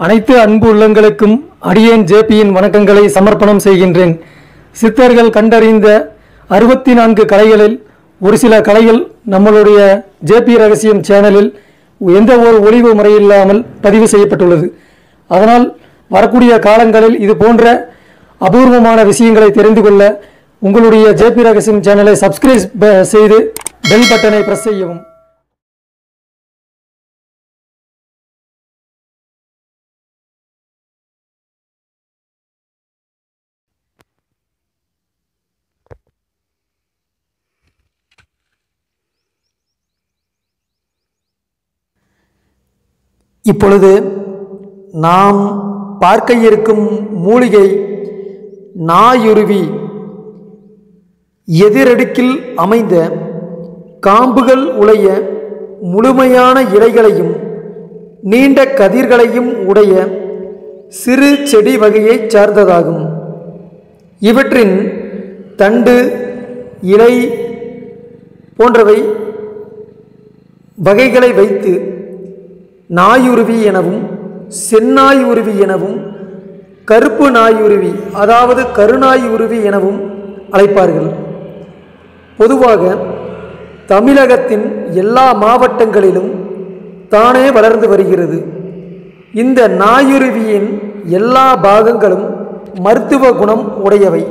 அனைத்து அன்பு உள்ளங்களுக்கும் அடியேன் ஜேபியின் வணக்கங்களை சமர்ப்பணம் செய்கின்றேன் சித்தர்கள் கண்டறிந்த அறுபத்தி நான்கு கலைகளில் ஒரு சில கலைகள் நம்மளுடைய ஜேபி ரகசியம் சேனலில் எந்த ஒரு ஒளிவு முறையில்லாமல் பதிவு செய்யப்பட்டுள்ளது அதனால் வரக்கூடிய காலங்களில் இது போன்ற அபூர்வமான விஷயங்களை தெரிந்து கொள்ள உங்களுடைய ஜேபி ரகசியம் சேனலை சப்ஸ்கிரைப் செய்து பெல் பட்டனை பிரஸ் செய்யவும் இப்பொழுது நாம் பார்க்க இருக்கும் மூலிகை நாயுருவி எதிரடுக்கில் அமைந்த காம்புகள் உடைய முழுமையான இலைகளையும் நீண்ட கதிர்களையும் உடைய சிறு செடி வகையைச் சார்ந்ததாகும் இவற்றின் தண்டு இலை போன்றவை வகைகளை வைத்து நாயுருவி எனவும் செந்நாயுருவி எனவும் கருப்பு நாயுருவி அதாவது கருநாயுருவி எனவும் அழைப்பார்கள் பொதுவாக தமிழகத்தின் எல்லா மாவட்டங்களிலும் தானே வளர்ந்து வருகிறது இந்த நாயுருவியின் எல்லா பாகங்களும் மருத்துவ குணம் உடையவை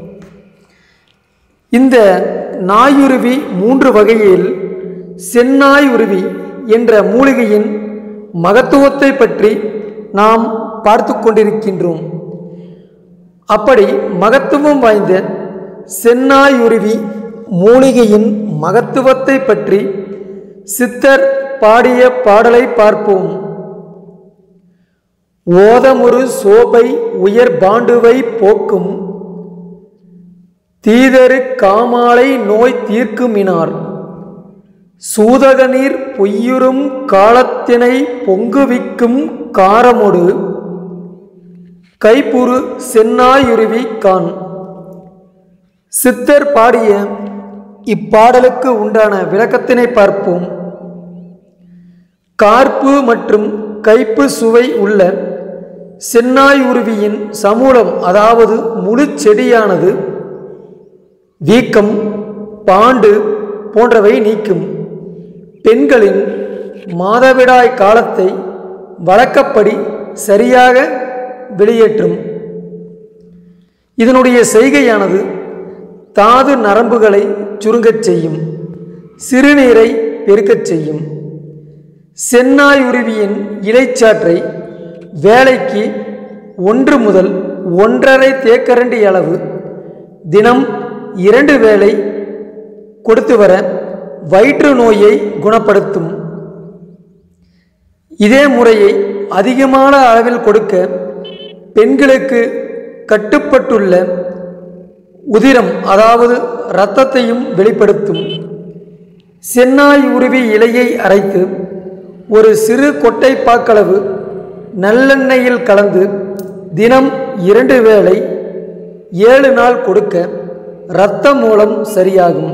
இந்த நாயுருவி மூன்று வகையில் செந்நாயுருவி என்ற மூலிகையின் மகத்துவத்தை பற்றி நாம் பார்த்து கொண்டிருக்கின்றோம் அப்படி மகத்துவம் வாய்ந்த செந்நாயுருவி மூலிகையின் மகத்துவத்தை பற்றி சித்தர் பாடிய பாடலை பார்ப்போம் ஓதமுறு சோபை உயர் பாண்டுவை போக்கும் தீதரு காமாலை நோய் தீர்க்குமினார் சூதகநீர் பொய்யுறும் காலத்தினை பொங்குவிக்கும் காரமொடு கைப்புறு சென்னாயுருவி கான் சித்தர் பாடிய இப்பாடலுக்கு உண்டான விளக்கத்தினை பார்ப்போம் கார்ப்பு மற்றும் கைப்பு சுவை உள்ள சென்னாயுருவியின் சமூலம் அதாவது முழு செடியானது வீக்கம் பாண்டு போன்றவை நீக்கும் பெண்களின் மாதவிடாய் காலத்தை வழக்கப்படி சரியாக வெளியேற்றும் இதனுடைய செய்கையானது தாது நரம்புகளை சுருங்கச் செய்யும் சிறுநீரை பெருக்கச் செய்யும் செந்நாயுருவியின் இலைச்சாற்றை வேலைக்கு ஒன்று முதல் ஒன்றரை தேக்கரண்டி அளவு தினம் இரண்டு வேளை கொடுத்து வர வயிற்று நோயை குணப்படுத்தும் இதே முறையை அதிகமான அளவில் கொடுக்க பெண்களுக்கு கட்டுப்பட்டுள்ள உதிரம் அதாவது இரத்தத்தையும் வெளிப்படுத்தும் சென்னாய் உருவி இலையை அரைத்து ஒரு சிறு கொட்டை பாக்களவு நல்லெண்ணெயில் கலந்து தினம் இரண்டு வேளை ஏழு நாள் கொடுக்க இரத்த மூலம் சரியாகும்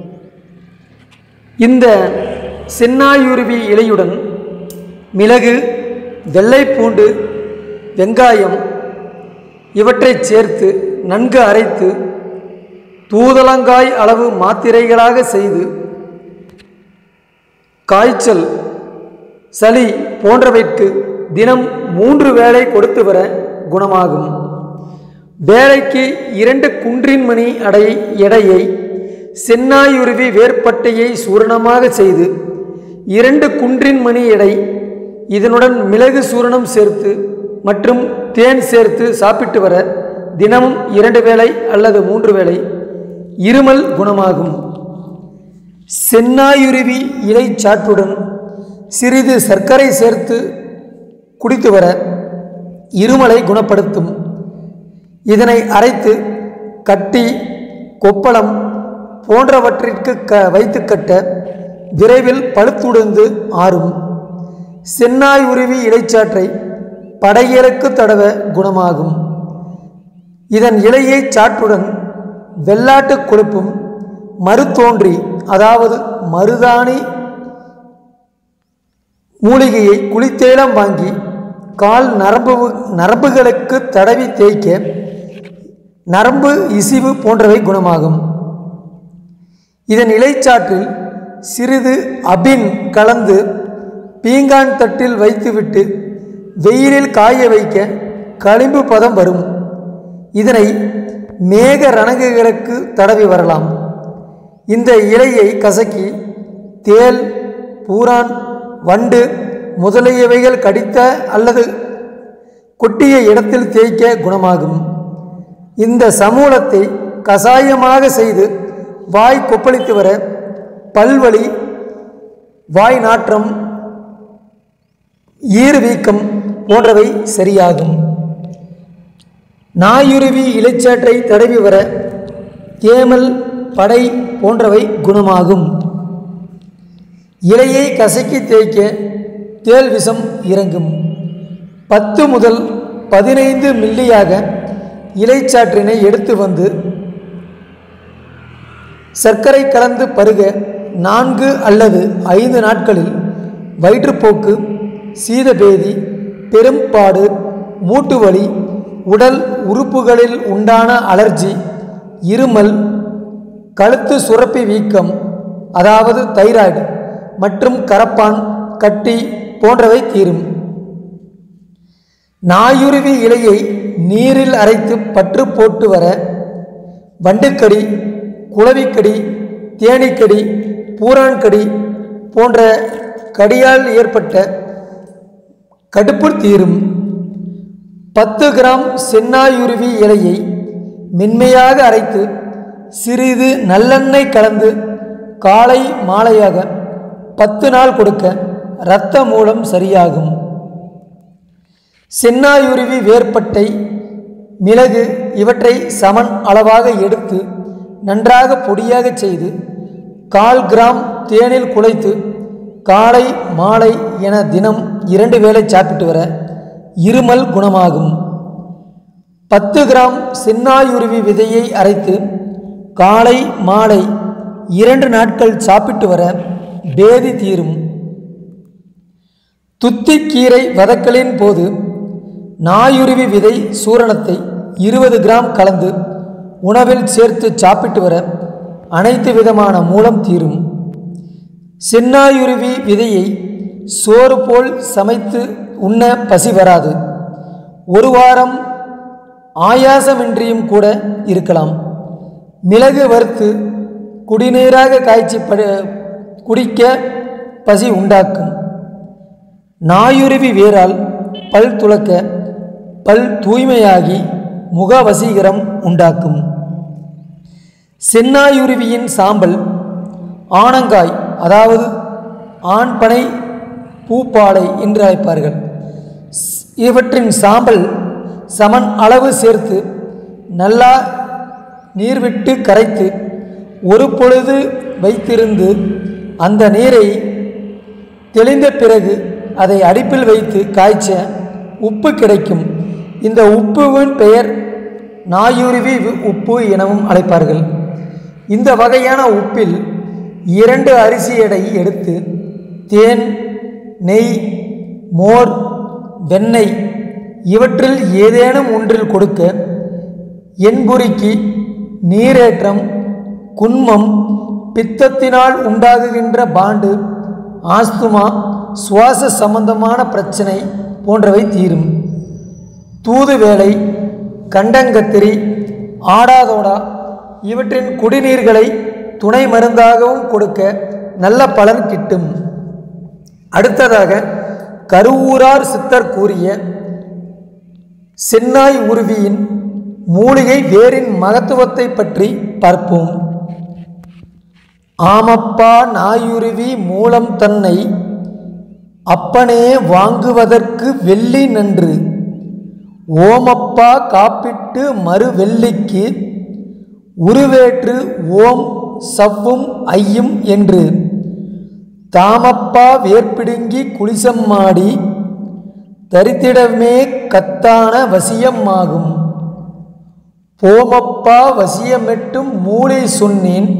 இந்த சென்னாயுருவி இலையுடன் மிளகு வெள்ளைப்பூண்டு வெங்காயம் இவற்றை சேர்த்து நன்கு அரைத்து தூதளங்காய் அளவு மாத்திரைகளாக செய்து காய்ச்சல் சளி போன்றவைக்கு தினம் மூன்று வேளை கொடுத்து வர குணமாகும் வேலைக்கு இரண்டு குன்றின் மணி அடை எடையை செந்நாயுருவி வேர்ப்பட்டையை சூரணமாக செய்து இரண்டு குன்றின் மணி எடை இதனுடன் மிளகு சூரணம் சேர்த்து மற்றும் தேன் சேர்த்து சாப்பிட்டு வர தினமும் இரண்டு வேளை அல்லது மூன்று வேளை இருமல் குணமாகும் செந்நாயுருவி இலை சாற்றுடன் சிறிது சர்க்கரை சேர்த்து குடித்து வர இருமலை குணப்படுத்தும் இதனை அரைத்து கட்டி கொப்பளம் போன்றவற்றிற்கு க வைத்து கட்ட விரைவில் பழுத்துடைந்து ஆறும் சென்னாய் உருவி இலைச்சாற்றை படையலுக்கு தடவ குணமாகும் இதன் இலையை சாற்றுடன் வெள்ளாட்டு கொழுப்பும் மறுதோன்றி அதாவது மருதாணி மூலிகையை குளித்தேலம் வாங்கி கால் நரம்பு நரம்புகளுக்கு தடவி தேய்க்க நரம்பு இசிவு போன்றவை குணமாகும் இதன் இலைச்சாற்றில் சிறிது அபின் கலந்து பீங்கான் தட்டில் வைத்துவிட்டு வெயிலில் காய வைக்க களிம்பு பதம் வரும் இதனை மேக ரணங்குகளுக்கு தடவி வரலாம் இந்த இலையை கசக்கி தேல் பூரான் வண்டு முதலியவைகள் கடித்த அல்லது கொட்டிய இடத்தில் தேய்க்க குணமாகும் இந்த சமூலத்தை கசாயமாக செய்து வாய் கொப்பளித்து வர பல்வலி வாய் நாற்றம் ஈறு வீக்கம் போன்றவை சரியாகும் நாயுருவி இலைச்சாற்றை தடவி வர தேமல் படை போன்றவை குணமாகும் இலையை கசக்கி தேய்க்க தேல் விஷம் இறங்கும் பத்து முதல் பதினைந்து மில்லியாக இலைச்சாற்றினை எடுத்து வந்து சர்க்கரை கலந்து பருக நான்கு அல்லது ஐந்து நாட்களில் வயிற்றுப்போக்கு சீதபேதி பெரும்பாடு மூட்டு வலி உடல் உறுப்புகளில் உண்டான அலர்ஜி இருமல் கழுத்து சுரப்பி வீக்கம் அதாவது தைராய்டு மற்றும் கரப்பான் கட்டி போன்றவை தீரும் நாயுருவி இலையை நீரில் அரைத்து பற்று போட்டு வர வண்டுக்கடி குளவிக்கடி தேனீக்கடி பூரான்கடி போன்ற கடியால் ஏற்பட்ட கடுப்பு தீரும் பத்து கிராம் சென்னாயுருவி இலையை மென்மையாக அரைத்து சிறிது நல்லெண்ணெய் கலந்து காலை மாலையாக பத்து நாள் கொடுக்க இரத்த மூலம் சரியாகும் சென்னாயுருவி வேர்ப்பட்டை மிளகு இவற்றை சமன் அளவாக எடுத்து நன்றாக பொடியாக செய்து கால் கிராம் தேனில் குழைத்து காலை மாலை என தினம் இரண்டு வேளை சாப்பிட்டு வர இருமல் குணமாகும் பத்து கிராம் சென்னாயுருவி விதையை அரைத்து காலை மாலை இரண்டு நாட்கள் சாப்பிட்டு வர பேதி தீரும் துத்திக்கீரை வதக்கலின் போது நாயுருவி விதை சூரணத்தை இருபது கிராம் கலந்து உணவில் சேர்த்து சாப்பிட்டு வர அனைத்து விதமான மூலம் தீரும் சென்னாயுருவி விதையை சோறு போல் சமைத்து உண்ண பசி வராது ஒரு வாரம் ஆயாசமின்றியும் கூட இருக்கலாம் மிளகு வறுத்து குடிநீராக காய்ச்சி படு குடிக்க பசி உண்டாக்கும் நாயுருவி வேரால் பல் துளக்க பல் தூய்மையாகி முக வசீகரம் உண்டாக்கும் சென்னாயுருவியின் சாம்பல் ஆனங்காய் அதாவது ஆண்பனை பூப்பாலை என்று அழைப்பார்கள் ஸ்- இவற்றின் சாம்பல் சமன் அளவு சேர்த்து நல்லா நீர் விட்டு கரைத்து ஒரு பொழுது வைத்திருந்து அந்த நீரை தெளிந்த பிறகு அதை அடுப்பில் வைத்து காய்ச்ச உப்பு கிடைக்கும் இந்த உப்புவின் பெயர் நாயுருவி வி- உப்பு எனவும் அழைப்பார்கள் இந்த வகையான உப்பில் இரண்டு அரிசி எடை எடுத்து தேன் நெய் மோர் வெண்ணெய் இவற்றில் ஏதேனும் ஒன்றில் கொடுக்க என்புரிக்கு நீரேற்றம் குன்மம் பித்தத்தினால் உண்டாகுகின்ற பாண்டு ஆஸ்துமா சுவாச சம்பந்தமான பிரச்சனை போன்றவை தீரும் தூதுவேலை கண்டங்கத்திரி ஆடாதோடா இவற்றின் குடிநீர்களை துணை மருந்தாகவும் கொடுக்க நல்ல பலன் கிட்டும் அடுத்ததாக கருவூரார் சித்தர் கூறிய சென்னாய் உருவியின் மூலிகை வேரின் மகத்துவத்தை பற்றி பார்ப்போம் ஆமப்பா நாயுருவி மூலம் தன்னை அப்பனே வாங்குவதற்கு வெள்ளி நன்று ஓமப்பா காப்பிட்டு மறு வெள்ளிக்கு உருவேற்று ஓம் சவ்வும் ஐயும் என்று தாமப்பா வேர்பிடுங்கி குளிசம்மாடி தரித்திடமே கத்தான வசியமாகும் போமப்பா வசியமெட்டும் மூளை சொன்னேன்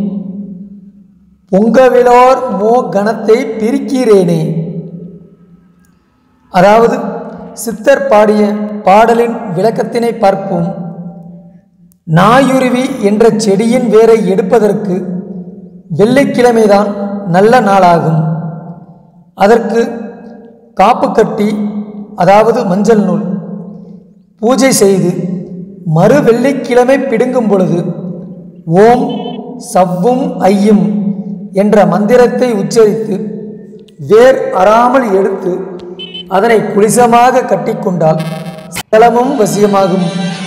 பொங்கவிலோர் மோ கணத்தை பிரிக்கிறேனே அதாவது சித்தர் பாடிய பாடலின் விளக்கத்தினை பார்ப்போம் நாயுருவி என்ற செடியின் வேரை எடுப்பதற்கு வெள்ளிக்கிழமைதான் நல்ல நாளாகும் அதற்கு காப்பு கட்டி அதாவது மஞ்சள் நூல் பூஜை செய்து மறு வெள்ளிக்கிழமை பிடுங்கும் பொழுது ஓம் சவ்வும் ஐயும் என்ற மந்திரத்தை உச்சரித்து வேர் அறாமல் எடுத்து அதனை குளிசமாக கட்டிக்கொண்டால் சகலமும் வசியமாகும்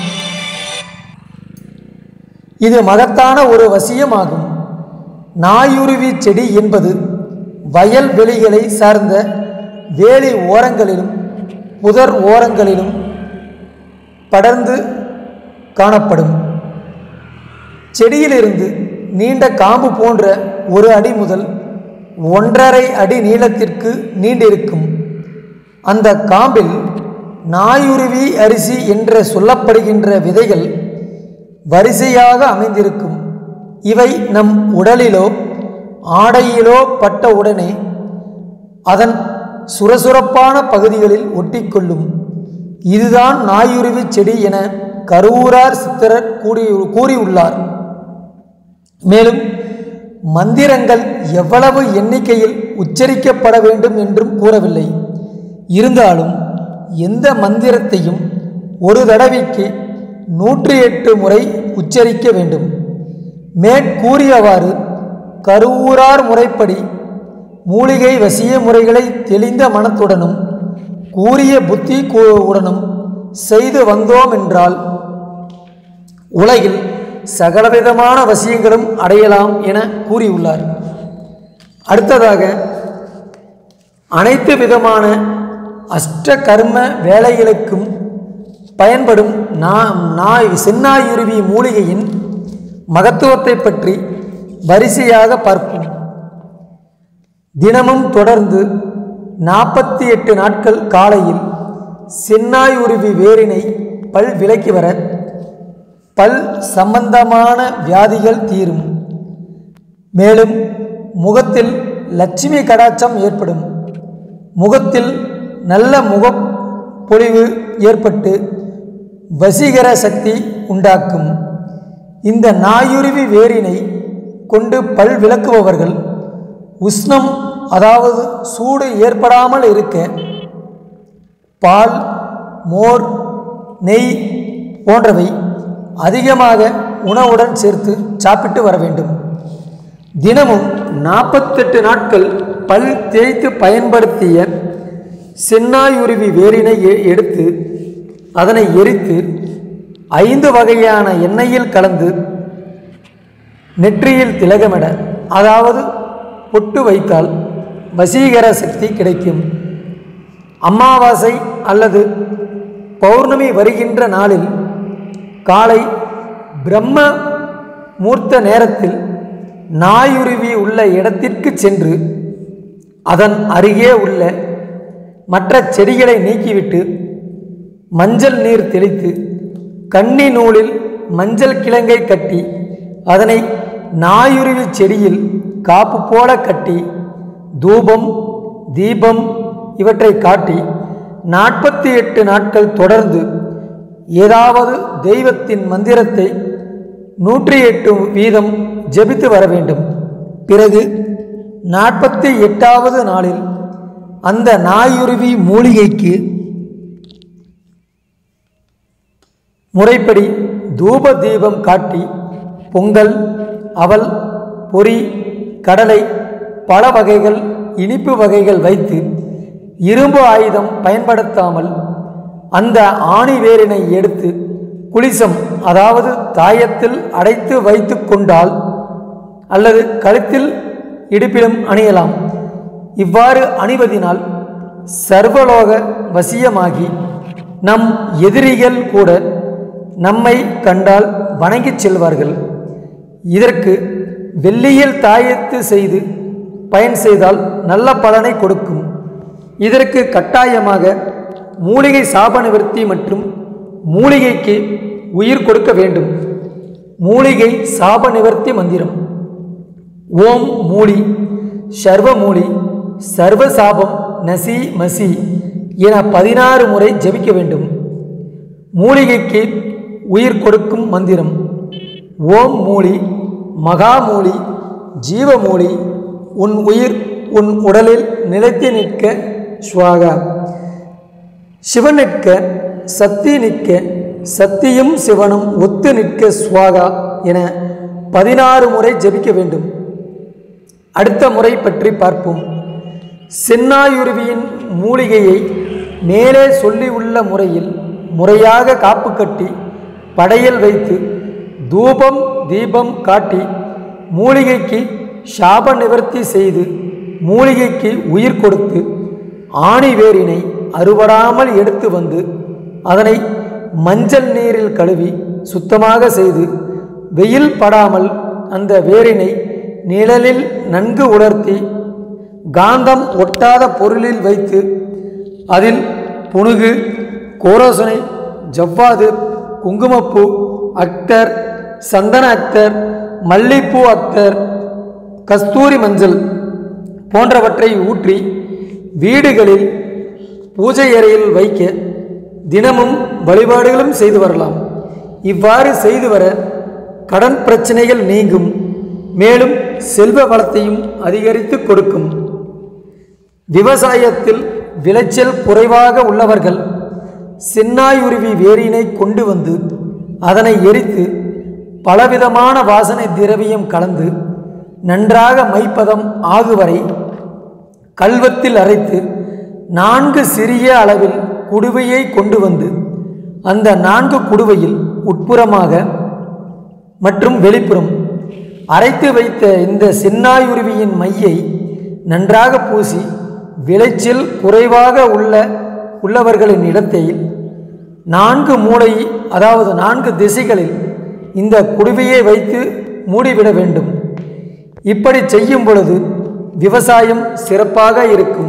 இது மகத்தான ஒரு வசியமாகும் நாயுருவி செடி என்பது வயல் வெளிகளை சார்ந்த வேலி ஓரங்களிலும் புதர் ஓரங்களிலும் படர்ந்து காணப்படும் செடியிலிருந்து நீண்ட காம்பு போன்ற ஒரு அடி முதல் ஒன்றரை அடி நீளத்திற்கு நீண்டிருக்கும் அந்த காம்பில் நாயுருவி அரிசி என்று சொல்லப்படுகின்ற விதைகள் வரிசையாக அமைந்திருக்கும் இவை நம் உடலிலோ ஆடையிலோ பட்ட உடனே அதன் சுரசுரப்பான பகுதிகளில் ஒட்டிக்கொள்ளும் இதுதான் நாயுருவி செடி என கருவூரார் சித்திரர் கூறி கூறியுள்ளார் மேலும் மந்திரங்கள் எவ்வளவு எண்ணிக்கையில் உச்சரிக்கப்பட வேண்டும் என்றும் கூறவில்லை இருந்தாலும் எந்த மந்திரத்தையும் ஒரு தடவைக்கு நூற்றி எட்டு முறை உச்சரிக்க வேண்டும் மேற்கூறியவாறு கருவூரார் முறைப்படி மூலிகை வசிய முறைகளை தெளிந்த மனத்துடனும் கூறிய புத்தி கூ- உடனும் செய்து வந்தோம் என்றால் உலகில் சகலவிதமான வசியங்களும் அடையலாம் என கூறியுள்ளார் அடுத்ததாக அனைத்து விதமான அஷ்ட கர்ம வேலைகளுக்கும் பயன்படும் நா நாய் சென்னாயுருவி மூலிகையின் மகத்துவத்தை பற்றி வரிசையாக பார்ப்போம் தினமும் தொடர்ந்து நாற்பத்தி எட்டு நாட்கள் காலையில் சென்னாயுருவி வேரினை பல் விலக்கி வர பல் சம்பந்தமான வியாதிகள் தீரும் மேலும் முகத்தில் லட்சுமி கடாட்சம் ஏற்படும் முகத்தில் நல்ல முகப்பொலிவு ஏற்பட்டு வசீகர சக்தி உண்டாக்கும் இந்த நாயுருவி வேரினை கொண்டு பல் விளக்குபவர்கள் உஷ்ணம் அதாவது சூடு ஏற்படாமல் இருக்க பால் மோர் நெய் போன்றவை அதிகமாக உணவுடன் சேர்த்து சாப்பிட்டு வர வேண்டும் தினமும் நாற்பத்தெட்டு நாட்கள் பல் தேய்த்து பயன்படுத்திய சென்னாயுருவி வேரினை எ- எடுத்து அதனை எரித்து ஐந்து வகையான எண்ணெயில் கலந்து நெற்றியில் திலகமிட அதாவது பொட்டு வைத்தால் வசீகர சக்தி கிடைக்கும் அமாவாசை அல்லது பௌர்ணமி வருகின்ற நாளில் காலை பிரம்ம மூர்த்த நேரத்தில் நாயுருவி உள்ள இடத்திற்கு சென்று அதன் அருகே உள்ள மற்ற செடிகளை நீக்கிவிட்டு மஞ்சள் நீர் தெளித்து கன்னி நூலில் மஞ்சள் கிழங்கை கட்டி அதனை நாயுருவி செடியில் காப்பு போல கட்டி தூபம் தீபம் இவற்றை காட்டி நாற்பத்தி எட்டு நாட்கள் தொடர்ந்து ஏதாவது தெய்வத்தின் மந்திரத்தை நூற்றி எட்டு வீதம் ஜெபித்து வர வேண்டும் பிறகு நாற்பத்தி எட்டாவது நாளில் அந்த நாயுருவி மூலிகைக்கு முறைப்படி தூப தீபம் காட்டி பொங்கல் அவல் பொரி கடலை பல வகைகள் இனிப்பு வகைகள் வைத்து இரும்பு ஆயுதம் பயன்படுத்தாமல் அந்த ஆணி வேரினை எடுத்து குளிசம் அதாவது தாயத்தில் அடைத்து வைத்து கொண்டால் அல்லது கழுத்தில் இடுப்பிலும் அணியலாம் இவ்வாறு அணிவதினால் சர்வலோக வசியமாகி நம் எதிரிகள் கூட நம்மை கண்டால் வணங்கிச் செல்வார்கள் இதற்கு வெள்ளியில் தாயத்து செய்து பயன் செய்தால் நல்ல பலனை கொடுக்கும் இதற்கு கட்டாயமாக மூலிகை சாப நிவர்த்தி மற்றும் மூலிகைக்கு உயிர் கொடுக்க வேண்டும் மூலிகை சாப நிவர்த்தி மந்திரம் ஓம் மூலி சர்வ மூலி சர்வ சாபம் நசி மசி என பதினாறு முறை ஜெபிக்க வேண்டும் மூலிகைக்கு உயிர் கொடுக்கும் மந்திரம் ஓம் மூலி மகாமூலி ஜீவமூலி உன் உயிர் உன் உடலில் நிலைத்து நிற்க ஸ்வாகா சிவன் நிற்க சக்தி நிற்க சக்தியும் சிவனும் ஒத்து நிற்க ஸ்வாகா என பதினாறு முறை ஜெபிக்க வேண்டும் அடுத்த முறை பற்றி பார்ப்போம் சென்னாயுருவியின் மூலிகையை மேலே சொல்லியுள்ள முறையில் முறையாக காப்பு கட்டி படையல் வைத்து தூபம் தீபம் காட்டி மூலிகைக்கு சாப நிவர்த்தி செய்து மூலிகைக்கு உயிர் கொடுத்து ஆணி வேரினை அறுபடாமல் எடுத்து வந்து அதனை மஞ்சள் நீரில் கழுவி சுத்தமாக செய்து வெயில் படாமல் அந்த வேரினை நிழலில் நன்கு உலர்த்தி காந்தம் ஒட்டாத பொருளில் வைத்து அதில் புனுகு கோரோசனை ஜவ்வாது குங்குமப்பூ அக்தர் சந்தன அக்தர் மல்லிப்பூ அக்தர் கஸ்தூரி மஞ்சள் போன்றவற்றை ஊற்றி வீடுகளில் பூஜை அறையில் வைக்க தினமும் வழிபாடுகளும் செய்து வரலாம் இவ்வாறு செய்து வர கடன் பிரச்சனைகள் நீங்கும் மேலும் செல்வ வளத்தையும் அதிகரித்து கொடுக்கும் விவசாயத்தில் விளைச்சல் குறைவாக உள்ளவர்கள் சின்னாயுருவி வேரினை கொண்டு வந்து அதனை எரித்து பலவிதமான வாசனை திரவியம் கலந்து நன்றாக மைப்பதம் ஆகுவரை கல்வத்தில் அரைத்து நான்கு சிறிய அளவில் குடுவையை கொண்டு வந்து அந்த நான்கு குடுவையில் உட்புறமாக மற்றும் வெளிப்புறம் அரைத்து வைத்த இந்த சின்னாயுருவியின் மையை நன்றாக பூசி விளைச்சல் குறைவாக உள்ள உள்ளவர்களின் இடத்தை நான்கு மூளை அதாவது நான்கு திசைகளில் இந்த குடுவையை வைத்து மூடிவிட வேண்டும் இப்படி செய்யும் பொழுது விவசாயம் சிறப்பாக இருக்கும்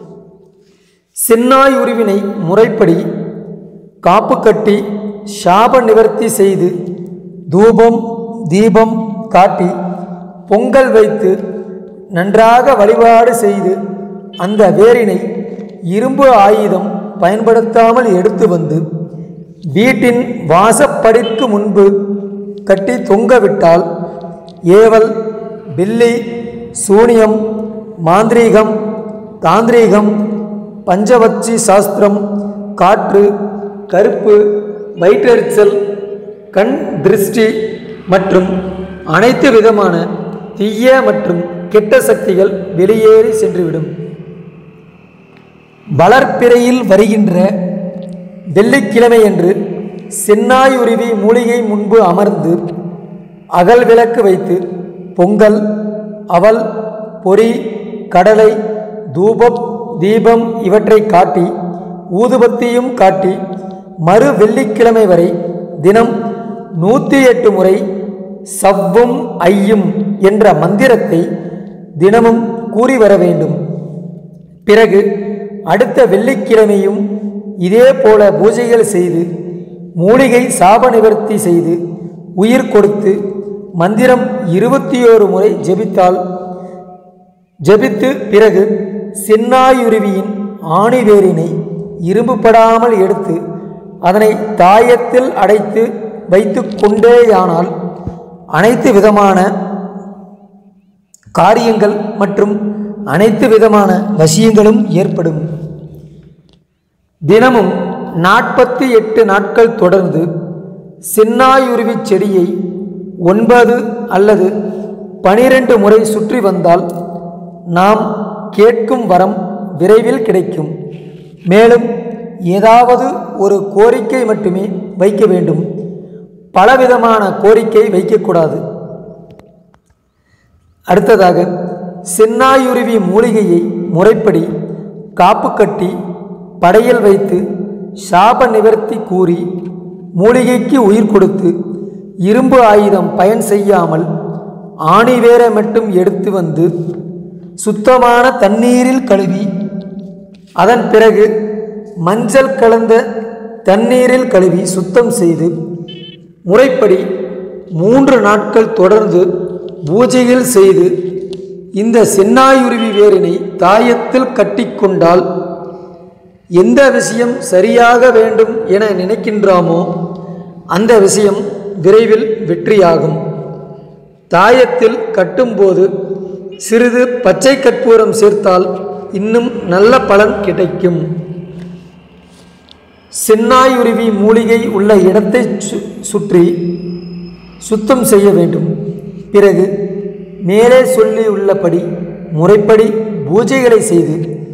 சின்னாய் உருவினை முறைப்படி காப்பு கட்டி சாப நிவர்த்தி செய்து தூபம் தீபம் காட்டி பொங்கல் வைத்து நன்றாக வழிபாடு செய்து அந்த வேரினை இரும்பு ஆயுதம் பயன்படுத்தாமல் எடுத்து வந்து வீட்டின் வாசப்படிக்கு முன்பு கட்டி தொங்கவிட்டால் ஏவல் பில்லி சூனியம் மாந்திரீகம் தாந்திரீகம் பஞ்சவச்சி சாஸ்திரம் காற்று கருப்பு வயிற்றெரிச்சல் கண் திருஷ்டி மற்றும் அனைத்து விதமான தீய மற்றும் கெட்ட சக்திகள் வெளியேறி சென்றுவிடும் வளர்ப்பிறையில் வருகின்ற வெள்ளிக்கிழமையன்று சென்னாயுருவி மூலிகை முன்பு அமர்ந்து அகல் விளக்கு வைத்து பொங்கல் அவல் பொரி கடலை தூபம் தீபம் இவற்றை காட்டி ஊதுபத்தியும் காட்டி மறு வெள்ளிக்கிழமை வரை தினம் நூற்றி எட்டு முறை சவ்வும் ஐயும் என்ற மந்திரத்தை தினமும் கூறி வர வேண்டும் பிறகு அடுத்த வெள்ளிக்கிழமையும் இதே போல பூஜைகள் செய்து மூலிகை சாப நிவர்த்தி செய்து உயிர் கொடுத்து மந்திரம் இருபத்தி ஓரு முறை ஜெபித்தால் ஜெபித்து பிறகு சென்னாயுருவியின் ஆணிவேரினை இரும்புப்படாமல் எடுத்து அதனை தாயத்தில் அடைத்து வைத்து கொண்டேயானால் அனைத்து விதமான காரியங்கள் மற்றும் அனைத்து விதமான வசியங்களும் ஏற்படும் தினமும் நாற்பத்தி எட்டு நாட்கள் தொடர்ந்து சின்னாயுருவி செடியை ஒன்பது அல்லது பனிரெண்டு முறை சுற்றி வந்தால் நாம் கேட்கும் வரம் விரைவில் கிடைக்கும் மேலும் ஏதாவது ஒரு கோரிக்கை மட்டுமே வைக்க வேண்டும் பலவிதமான கோரிக்கை வைக்கக்கூடாது அடுத்ததாக சென்னாயுருவி மூலிகையை முறைப்படி காப்பு கட்டி படையல் வைத்து சாப நிவர்த்தி கூறி மூலிகைக்கு உயிர் கொடுத்து இரும்பு ஆயுதம் பயன் செய்யாமல் ஆணிவேர மட்டும் எடுத்து வந்து சுத்தமான தண்ணீரில் கழுவி அதன் பிறகு மஞ்சள் கலந்த தண்ணீரில் கழுவி சுத்தம் செய்து முறைப்படி மூன்று நாட்கள் தொடர்ந்து பூஜைகள் செய்து இந்த சென்னாயுருவி வேரினை தாயத்தில் கட்டிக்கொண்டால் எந்த விஷயம் சரியாக வேண்டும் என நினைக்கின்றோமோ அந்த விஷயம் விரைவில் வெற்றியாகும் தாயத்தில் கட்டும்போது சிறிது பச்சை கற்பூரம் சேர்த்தால் இன்னும் நல்ல பலன் கிடைக்கும் சென்னாயுருவி மூலிகை உள்ள இடத்தை சு- சுற்றி சுத்தம் செய்ய வேண்டும் பிறகு மேலே சொல்லி உள்ளபடி முறைப்படி பூஜைகளை செய்து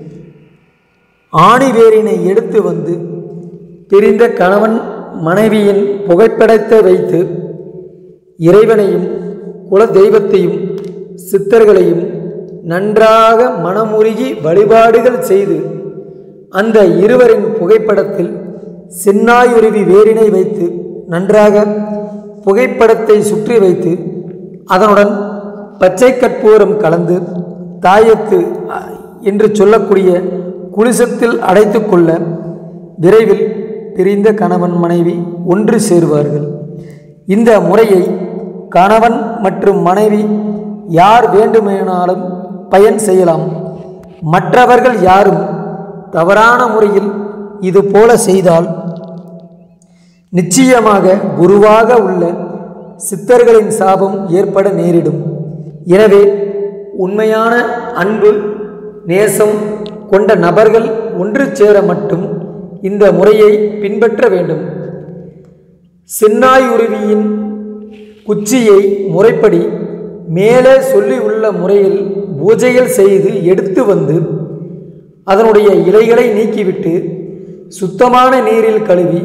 ஆணிவேரினை எடுத்து வந்து பிரிந்த கணவன் மனைவியின் புகைப்படத்தை வைத்து இறைவனையும் குல தெய்வத்தையும் சித்தர்களையும் நன்றாக மனமுருகி வழிபாடுகள் செய்து அந்த இருவரின் புகைப்படத்தில் சின்னாயுருவி வேரினை வைத்து நன்றாக புகைப்படத்தை சுற்றி வைத்து அதனுடன் பச்சை கற்பூரம் கலந்து தாயத்து அ, என்று சொல்லக்கூடிய குளிசத்தில் அடைத்து கொள்ள விரைவில் பிரிந்த கணவன் மனைவி ஒன்று சேருவார்கள் இந்த முறையை கணவன் மற்றும் மனைவி யார் வேண்டுமானாலும் பயன் செய்யலாம் மற்றவர்கள் யாரும் தவறான முறையில் இது போல செய்தால் நிச்சயமாக குருவாக உள்ள சித்தர்களின் சாபம் ஏற்பட நேரிடும் எனவே உண்மையான அன்பு நேசம் கொண்ட நபர்கள் ஒன்று சேர மட்டும் இந்த முறையை பின்பற்ற வேண்டும் சின்னாயுருவியின் குச்சியை முறைப்படி மேலே சொல்லி உள்ள முறையில் பூஜைகள் செய்து எடுத்து வந்து அதனுடைய இலைகளை நீக்கிவிட்டு சுத்தமான நீரில் கழுவி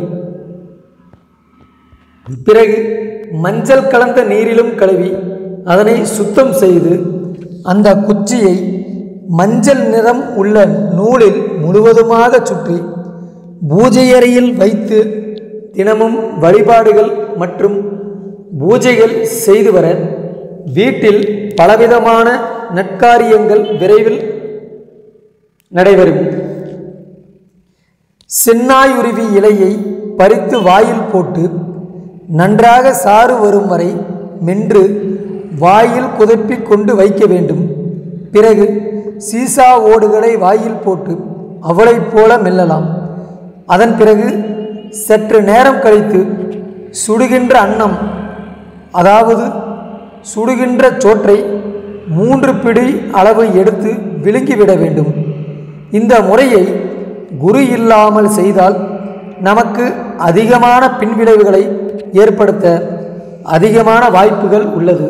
பிறகு மஞ்சள் கலந்த நீரிலும் கழுவி அதனை சுத்தம் செய்து அந்த குச்சியை மஞ்சள் நிறம் உள்ள நூலில் முழுவதுமாக சுற்றி பூஜை அறையில் வைத்து தினமும் வழிபாடுகள் மற்றும் பூஜைகள் செய்து வர வீட்டில் பலவிதமான நற்காரியங்கள் விரைவில் நடைபெறும் சென்னாயுருவி இலையை பறித்து வாயில் போட்டு நன்றாக சாறு வரும் வரை மென்று வாயில் குதப்பிக் கொண்டு வைக்க வேண்டும் பிறகு சீசா ஓடுகளை வாயில் போட்டு அவளைப் போல மெல்லலாம் அதன் பிறகு சற்று நேரம் கழித்து சுடுகின்ற அன்னம் அதாவது சுடுகின்ற சோற்றை மூன்று பிடி அளவு எடுத்து விழுங்கிவிட வேண்டும் இந்த முறையை குரு இல்லாமல் செய்தால் நமக்கு அதிகமான பின்விளைவுகளை ஏற்படுத்த அதிகமான வாய்ப்புகள் உள்ளது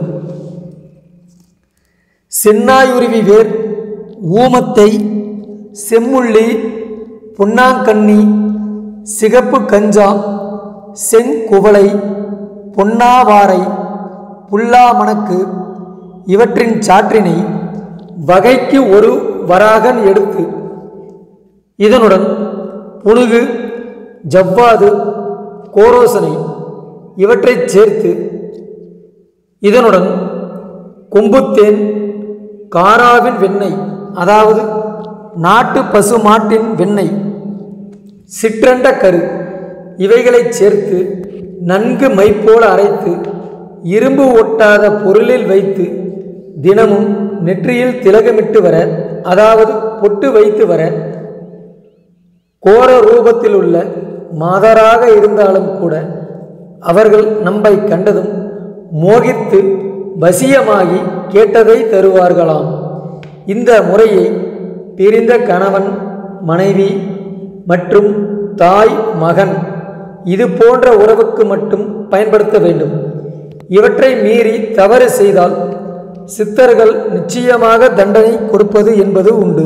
சென்னாயுருவி வேர் ஊமத்தை செம்முள்ளி பொன்னாங்கண்ணி சிகப்பு கஞ்சா செங்குவளை பொன்னாவாரை புல்லாமணக்கு இவற்றின் சாற்றினை வகைக்கு ஒரு வராகன் எடுத்து இதனுடன் புனுகு ஜவ்வாது கோரோசனை இவற்றைச் சேர்த்து இதனுடன் கொம்புத்தேன் காராவின் வெண்ணெய் அதாவது நாட்டு பசு மாட்டின் வெண்ணெய் சிற்றண்ட கரு இவைகளைச் சேர்த்து நன்கு மைப்போல அரைத்து இரும்பு ஒட்டாத பொருளில் வைத்து தினமும் நெற்றியில் திலகமிட்டு வர அதாவது பொட்டு வைத்து வர கோர ரூபத்தில் உள்ள மாதராக இருந்தாலும் கூட அவர்கள் நம்மை கண்டதும் மோகித்து வசியமாகி கேட்டதை தருவார்களாம் இந்த முறையை பிரிந்த கணவன் மனைவி மற்றும் தாய் மகன் இது போன்ற உறவுக்கு மட்டும் பயன்படுத்த வேண்டும் இவற்றை மீறி தவறு செய்தால் சித்தர்கள் நிச்சயமாக தண்டனை கொடுப்பது என்பது உண்டு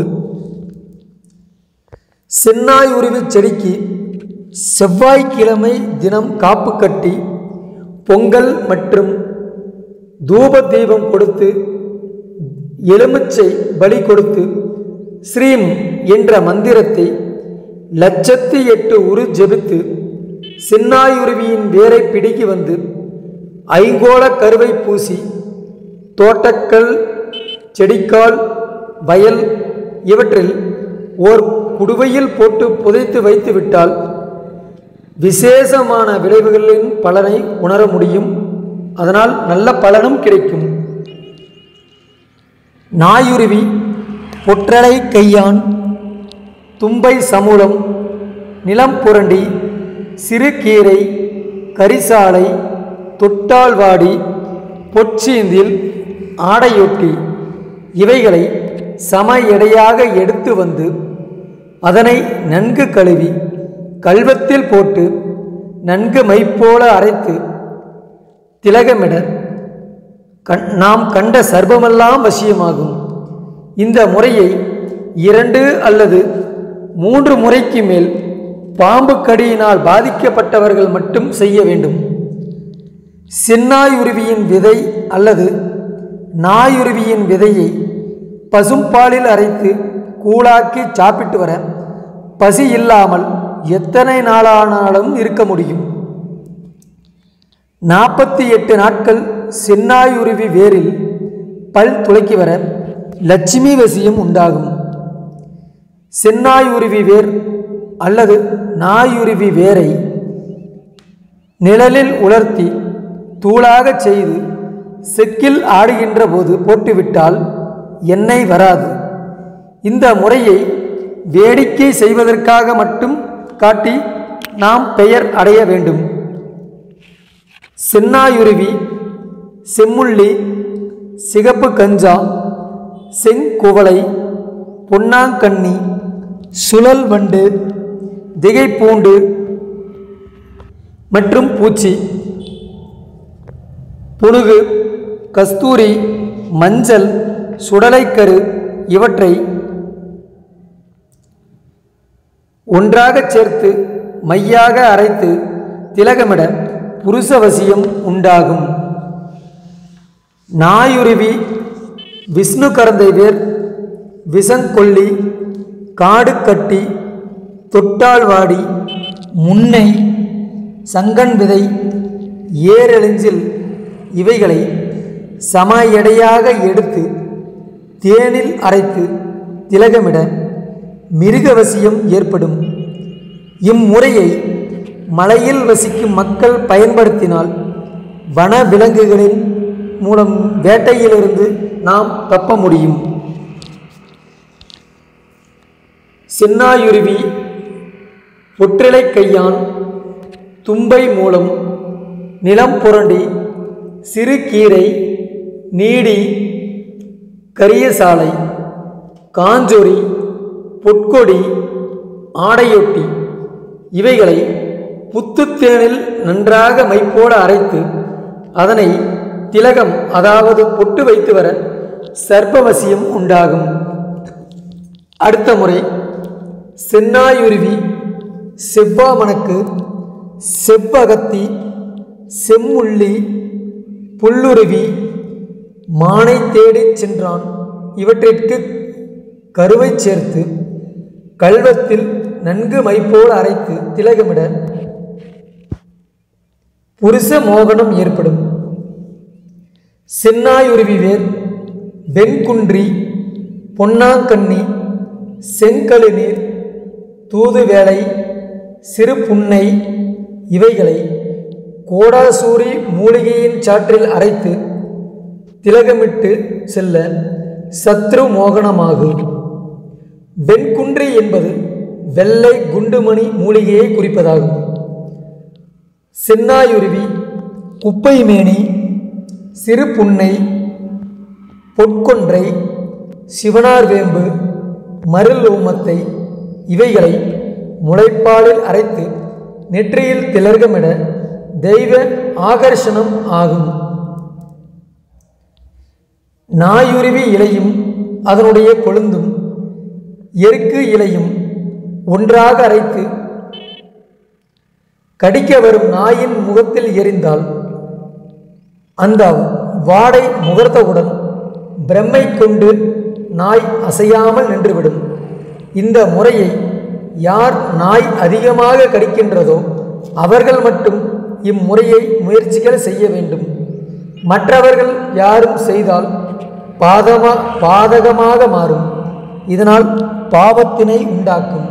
சென்னாய் உருவி செடிக்கு செவ்வாய்க்கிழமை தினம் காப்பு கட்டி பொங்கல் மற்றும் தூப தீபம் கொடுத்து எலுமிச்சை பலி கொடுத்து ஸ்ரீம் என்ற மந்திரத்தை லட்சத்தி எட்டு உரு ஜெபித்து சின்னாயுருவியின் வேரை பிடுங்கி வந்து ஐங்கோள கருவை பூசி தோட்டக்கல் செடிக்கால் வயல் இவற்றில் ஓர் குடுவையில் போட்டு புதைத்து வைத்து விட்டால் விசேஷமான விளைவுகளின் பலனை உணர முடியும் அதனால் நல்ல பலனும் கிடைக்கும் நாயுருவி பொற்றலை கையான் தும்பை சமூலம் நிலம் புரண்டி சிறுகீரை கரிசாலை தொட்டால்வாடி பொற்சீந்தில் ஆடையொட்டி இவைகளை சம எடையாக எடுத்து வந்து அதனை நன்கு கழுவி கல்வத்தில் போட்டு நன்கு மைப்போல அரைத்து திலகமிட கண் நாம் கண்ட சர்வமெல்லாம் வசியமாகும் இந்த முறையை இரண்டு அல்லது மூன்று முறைக்கு மேல் பாம்பு கடியினால் பாதிக்கப்பட்டவர்கள் மட்டும் செய்ய வேண்டும் சின்னாயுருவியின் விதை அல்லது நாயுருவியின் விதையை பசும்பாலில் அரைத்து கூழாக்கி சாப்பிட்டு வர பசி இல்லாமல் எத்தனை நாளானாலும் இருக்க முடியும் நாற்பத்தி எட்டு நாட்கள் சின்னாயுருவி வேரில் பல் துளைக்கி வர லட்சுமி வசியம் உண்டாகும் சென்னாயுருவி வேர் அல்லது நாயுருவி வேரை நிழலில் உலர்த்தி தூளாகச் செய்து செக்கில் ஆடுகின்ற போது போட்டுவிட்டால் எண்ணெய் வராது இந்த முறையை வேடிக்கை செய்வதற்காக மட்டும் காட்டி நாம் பெயர் அடைய வேண்டும் சென்னாயுருவி செம்முள்ளி சிகப்பு கஞ்சா செங்குவளை பொன்னாங்கண்ணி சுழல் வண்டு திகைப்பூண்டு மற்றும் பூச்சி புனுகு கஸ்தூரி மஞ்சள் சுடலைக்கரு இவற்றை ஒன்றாகச் சேர்த்து மையாக அரைத்து திலகமிட புருஷவசியம் உண்டாகும் நாயுருவி விஷ்ணு கரந்தை வேர் விசங்கொல்லி காடு கட்டி தொட்டால்வாடி முன்னை சங்கன் விதை ஏரெளிஞ்சில் இவைகளை சம எடையாக எடுத்து தேனில் அரைத்து திலகமிட மிருகவசியம் ஏற்படும் இம்முறையை மலையில் வசிக்கும் மக்கள் பயன்படுத்தினால் வன விலங்குகளின் மூலம் வேட்டையிலிருந்து நாம் தப்ப முடியும் சின்னாயுருவி ஒற்றிலை கையான் தும்பை மூலம் நிலம் புரண்டி சிறு கீரை நீடி கரியசாலை காஞ்சொரி பொற்கொடி ஆடையொட்டி இவைகளை புத்துத்தேனில் நன்றாக மைப்போட அரைத்து அதனை திலகம் அதாவது பொட்டு வைத்து வர சர்ப்பவசியம் உண்டாகும் அடுத்த முறை சென்னாயுருவி செவ்வாமணக்கு செவ்வகத்தி செம்முள்ளி புல்லுருவி மானை தேடிச் சென்றான் இவற்றிற்கு கருவை சேர்த்து கல்வத்தில் நன்கு மைப்போல் அரைத்து திலகமிட புருஷ மோகனம் ஏற்படும் சென்னாயுருவி வேர் வெண்குன்றி பொன்னாங்கண்ணி செங்கழு நீர் தூதுவேலை சிறு புன்னை இவைகளை கோடாசூரி மூலிகையின் சாற்றில் அரைத்து திலகமிட்டு செல்ல சத்ரு மோகனமாகும் வெண்குன்றி என்பது வெள்ளை குண்டுமணி மூலிகையை குறிப்பதாகும் சென்னாயுருவி குப்பைமேனி சிறு புன்னை பொற்கொன்றை சிவனார் வேம்பு மருள் ஊமத்தை இவைகளை முளைப்பாலில் அரைத்து நெற்றியில் திலர்கமிட தெய்வ ஆகர்ஷணம் ஆகும் நாயுருவி இலையும் அதனுடைய கொழுந்தும் எருக்கு இலையும் ஒன்றாக அரைத்து கடிக்க வரும் நாயின் முகத்தில் எரிந்தால் அந்த வாடை முகர்த்தவுடன் பிரம்மை கொண்டு நாய் அசையாமல் நின்றுவிடும் இந்த முறையை யார் நாய் அதிகமாக கடிக்கின்றதோ அவர்கள் மட்டும் இம்முறையை முயற்சிகள் செய்ய வேண்டும் மற்றவர்கள் யாரும் செய்தால் பாதமா பாதகமாக மாறும் இதனால் பாவத்தினை உண்டாக்கும்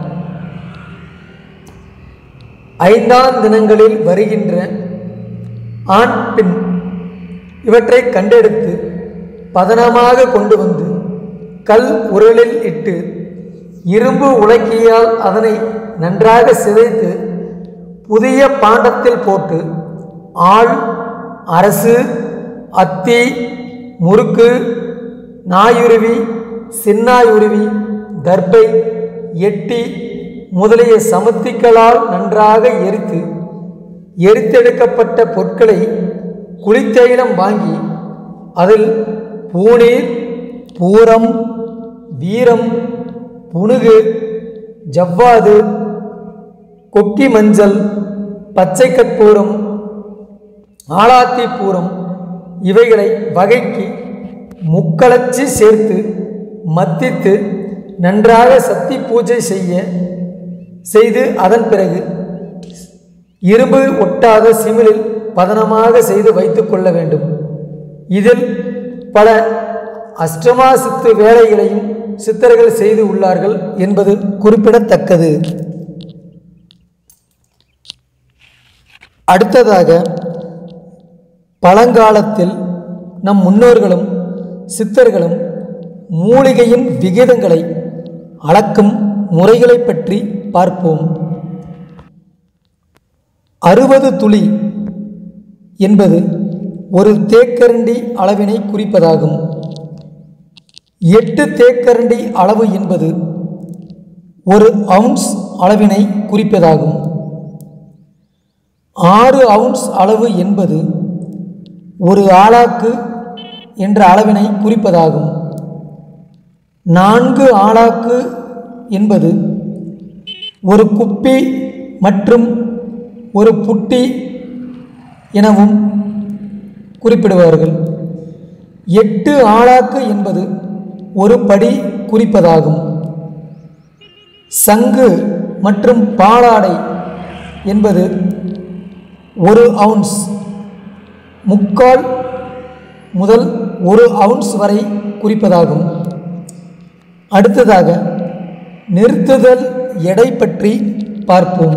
ஐந்தாம் தினங்களில் வருகின்ற ஆண் பெண் இவற்றை கண்டெடுத்து பதனமாக கொண்டு வந்து கல் உரலில் இட்டு இரும்பு உலக்கியால் அதனை நன்றாக சிதைத்து புதிய பாண்டத்தில் போட்டு ஆள் அரசு அத்தி முறுக்கு நாயுருவி சின்னாயுருவி தர்பை எட்டி முதலிய சமுத்திகளால் நன்றாக எரித்து எரித்தெடுக்கப்பட்ட பொருட்களை குளித்தைலம் வாங்கி அதில் பூநீர் பூரம் வீரம் புனுகு ஜவ்வாது கொக்கி மஞ்சள் பச்சை கற்பூரம் ஆலாத்தி பூரம் இவைகளை வகைக்கு முக்களச்சி சேர்த்து மத்தித்து நன்றாக சக்தி பூஜை செய்ய செய்து அதன் பிறகு இரும்பு ஒட்டாத சிமிழில் பதனமாக செய்து வைத்துக் கொள்ள வேண்டும் இதில் பல அஷ்டமா சித்து வேலைகளையும் சித்தர்கள் செய்து உள்ளார்கள் என்பது குறிப்பிடத்தக்கது அடுத்ததாக பழங்காலத்தில் நம் முன்னோர்களும் சித்தர்களும் மூலிகையின் விகிதங்களை அளக்கும் முறைகளை பற்றி பார்ப்போம் அறுபது துளி என்பது ஒரு தேக்கரண்டி அளவினை குறிப்பதாகும் எட்டு தேக்கரண்டி அளவு என்பது ஒரு அவுன்ஸ் அளவினை குறிப்பதாகும் ஆறு அவுன்ஸ் அளவு என்பது ஒரு ஆளாக்கு என்ற அளவினை குறிப்பதாகும் நான்கு ஆளாக்கு என்பது ஒரு குப்பி மற்றும் ஒரு புட்டி எனவும் குறிப்பிடுவார்கள் எட்டு ஆளாக்கு என்பது ஒரு படி குறிப்பதாகும் சங்கு மற்றும் பாலாடை என்பது ஒரு அவுன்ஸ் முக்கால் முதல் ஒரு அவுன்ஸ் வரை குறிப்பதாகும் அடுத்ததாக நிறுத்துதல் எடை பற்றி பார்ப்போம்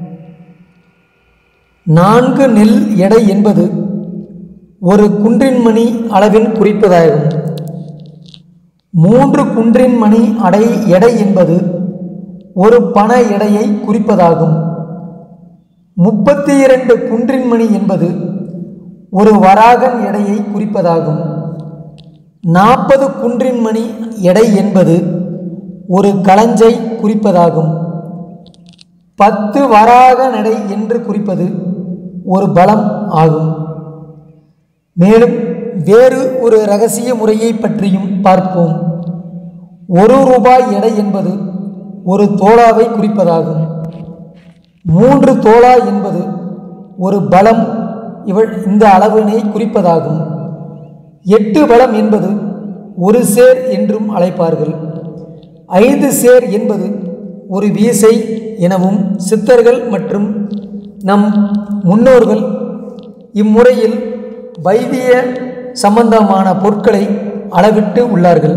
நான்கு நெல் எடை என்பது ஒரு குன்றின் மணி அளவின் குறிப்பதாகும் மூன்று குன்றின் மணி அடை எடை என்பது ஒரு பண எடையை குறிப்பதாகும் முப்பத்தி இரண்டு குன்றின் மணி என்பது ஒரு வராகன் எடையை குறிப்பதாகும் நாற்பது குன்றின் மணி எடை என்பது ஒரு களஞ்சை குறிப்பதாகும் பத்து வராக நடை என்று குறிப்பது ஒரு பலம் ஆகும் மேலும் வேறு ஒரு ரகசிய முறையை பற்றியும் பார்ப்போம் ஒரு ரூபாய் எடை என்பது ஒரு தோளாவை குறிப்பதாகும் மூன்று தோளா என்பது ஒரு பலம் இவள் இந்த அளவினை குறிப்பதாகும் எட்டு பலம் என்பது ஒரு சேர் என்றும் அழைப்பார்கள் ஐந்து சேர் என்பது ஒரு வீசை எனவும் சித்தர்கள் மற்றும் நம் முன்னோர்கள் இம்முறையில் வைத்திய சம்பந்தமான பொருட்களை அளவிட்டு உள்ளார்கள்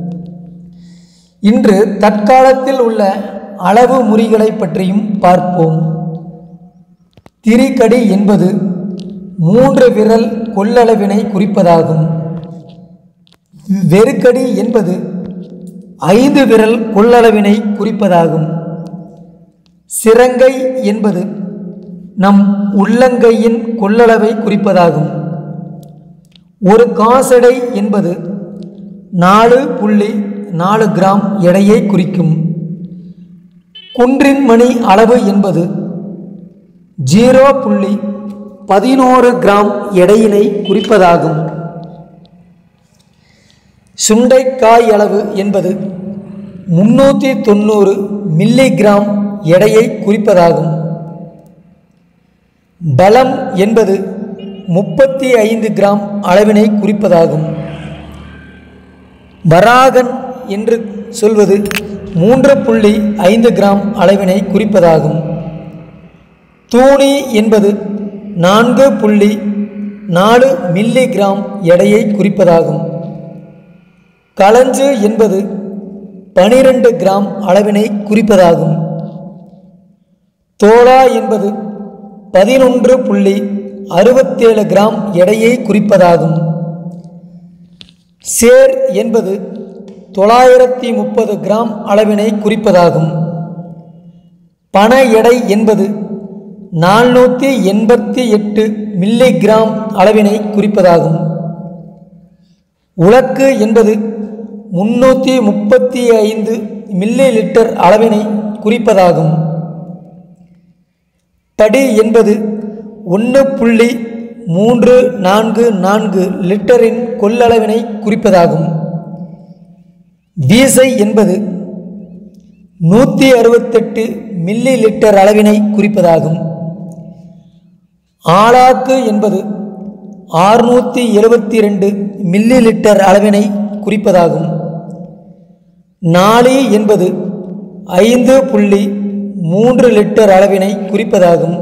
இன்று தற்காலத்தில் உள்ள அளவு முறிகளை பற்றியும் பார்ப்போம் திரிகடி என்பது மூன்று விரல் கொள்ளளவினை குறிப்பதாகும் வெறுக்கடி என்பது ஐந்து விரல் கொள்ளளவினை குறிப்பதாகும் சிரங்கை என்பது நம் உள்ளங்கையின் கொள்ளளவை குறிப்பதாகும் ஒரு காசடை என்பது நாலு புள்ளி நாலு கிராம் எடையை குறிக்கும் குன்றின் மணி அளவு என்பது ஜீரோ புள்ளி பதினோரு கிராம் எடையினை குறிப்பதாகும் சுண்டைக்காய் அளவு என்பது முன்னூற்றி தொண்ணூறு மில்லிகிராம் எடையை குறிப்பதாகும் பலம் என்பது முப்பத்தி ஐந்து கிராம் அளவினை குறிப்பதாகும் வராகன் என்று சொல்வது மூன்று புள்ளி ஐந்து கிராம் அளவினை குறிப்பதாகும் தூணி என்பது நான்கு புள்ளி நாலு மில்லி கிராம் எடையை குறிப்பதாகும் களஞ்சு என்பது பனிரெண்டு கிராம் அளவினை குறிப்பதாகும் தோளா என்பது பதினொன்று புள்ளி அறுபத்தேழு கிராம் எடையை குறிப்பதாகும் சேர் என்பது தொள்ளாயிரத்தி முப்பது கிராம் அளவினை குறிப்பதாகும் பண எடை என்பது நானூற்றி எண்பத்தி எட்டு மில்லி கிராம் அளவினை குறிப்பதாகும் உலக்கு என்பது முன்னூற்றி முப்பத்தி ஐந்து மில்லி லிட்டர் அளவினை குறிப்பதாகும் படி என்பது ஒன்று புள்ளி மூன்று நான்கு நான்கு லிட்டரின் கொள்ளளவினை குறிப்பதாகும் வீசை என்பது நூற்றி அறுபத்தெட்டு மில்லி லிட்டர் அளவினை குறிப்பதாகும் ஆளாக்கு என்பது ஆறுநூற்றி எழுபத்தி ரெண்டு மில்லி லிட்டர் அளவினை குறிப்பதாகும் நாளி என்பது ஐந்து புள்ளி மூன்று லிட்டர் அளவினை குறிப்பதாகும்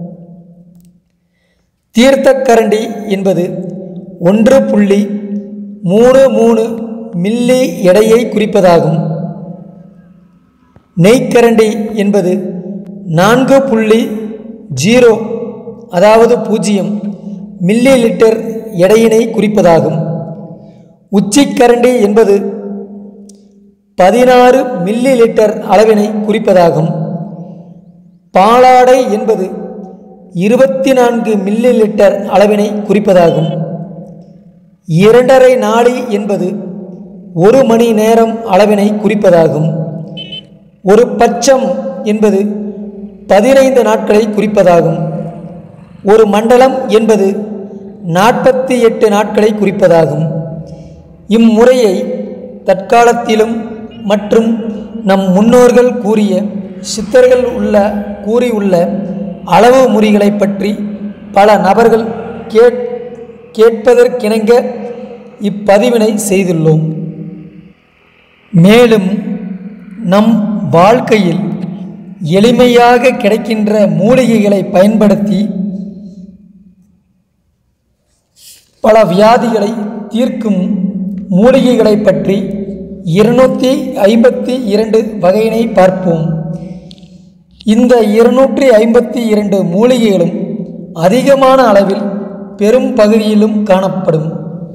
தீர்த்தக்கரண்டி என்பது ஒன்று புள்ளி மூணு மூணு மில்லி எடையை குறிப்பதாகும் நெய்க்கரண்டி என்பது நான்கு புள்ளி ஜீரோ அதாவது பூஜ்ஜியம் மில்லி லிட்டர் எடையினை குறிப்பதாகும் உச்சிக்கரண்டி என்பது பதினாறு மில்லி லிட்டர் அளவினை குறிப்பதாகும் பாலாடை என்பது இருபத்தி நான்கு மில்லி லிட்டர் அளவினை குறிப்பதாகும் இரண்டரை நாளி என்பது ஒரு மணி நேரம் அளவினை குறிப்பதாகும் ஒரு பட்சம் என்பது பதினைந்து நாட்களை குறிப்பதாகும் ஒரு மண்டலம் என்பது நாற்பத்தி எட்டு நாட்களை குறிப்பதாகும் இம்முறையை தற்காலத்திலும் மற்றும் நம் முன்னோர்கள் கூறிய சித்தர்கள் உள்ள கூறியுள்ள அளவு முறிகளை பற்றி பல நபர்கள் கேட் கேட்பதற்கிணங்க இப்பதிவினை செய்துள்ளோம் மேலும் நம் வாழ்க்கையில் எளிமையாக கிடைக்கின்ற மூலிகைகளை பயன்படுத்தி பல வியாதிகளை தீர்க்கும் மூலிகைகளை பற்றி இருநூற்றி ஐம்பத்தி இரண்டு வகையினை பார்ப்போம் இந்த இருநூற்றி ஐம்பத்தி இரண்டு மூலிகைகளும் அதிகமான அளவில் பெரும் பகுதியிலும் காணப்படும்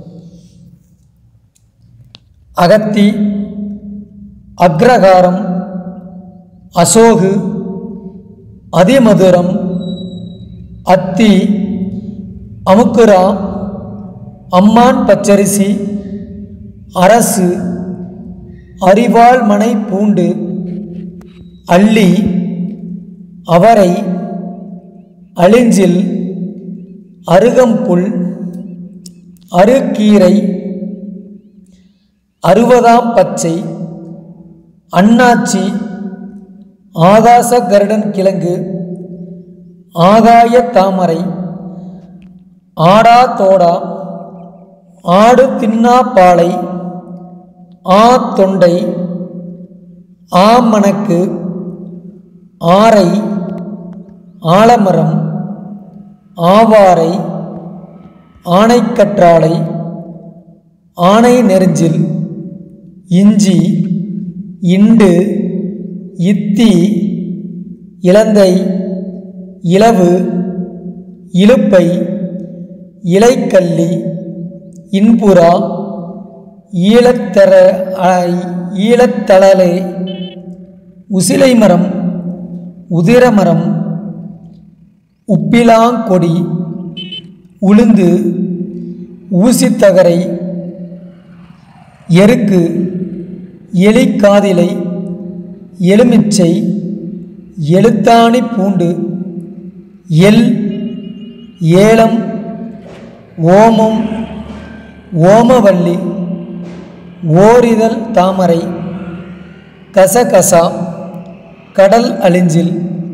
அகத்தி அக்ரகாரம் அசோகு அதிமதுரம் அத்தி அமுக்குரா அம்மான் பச்சரிசி அரசு அரிவாள் மனை பூண்டு அள்ளி அவரை அழிஞ்சில் அருகம்புல் அருக்கீரை அறுபதாம் பச்சை அண்ணாச்சி ஆகாச கருடன் கிழங்கு ஆகாய தாமரை ஆடா தோடா ஆடு தின்னா பாலை ஆ தொண்டை ஆமணக்கு ஆரை ஆலமரம் ஆவாரை ஆனைக்கற்றாழை ஆனை நெருஞ்சில் இஞ்சி இண்டு இத்தி இலந்தை இலவு இலுப்பை இலைக்கல்லி இன்புறா ஈழத்தர ஈழத்தழலை உசிலை மரம் உதிரமரம் உப்பிலாங்கொடி உளுந்து ஊசித்தகரை எருக்கு எலிக்காதிலை எலுமிச்சை எழுத்தாணி பூண்டு எல் ஏலம் ஓமம் ஓமவல்லி ஓரிதழ் தாமரை கசகசா கடல் அழிஞ்சில்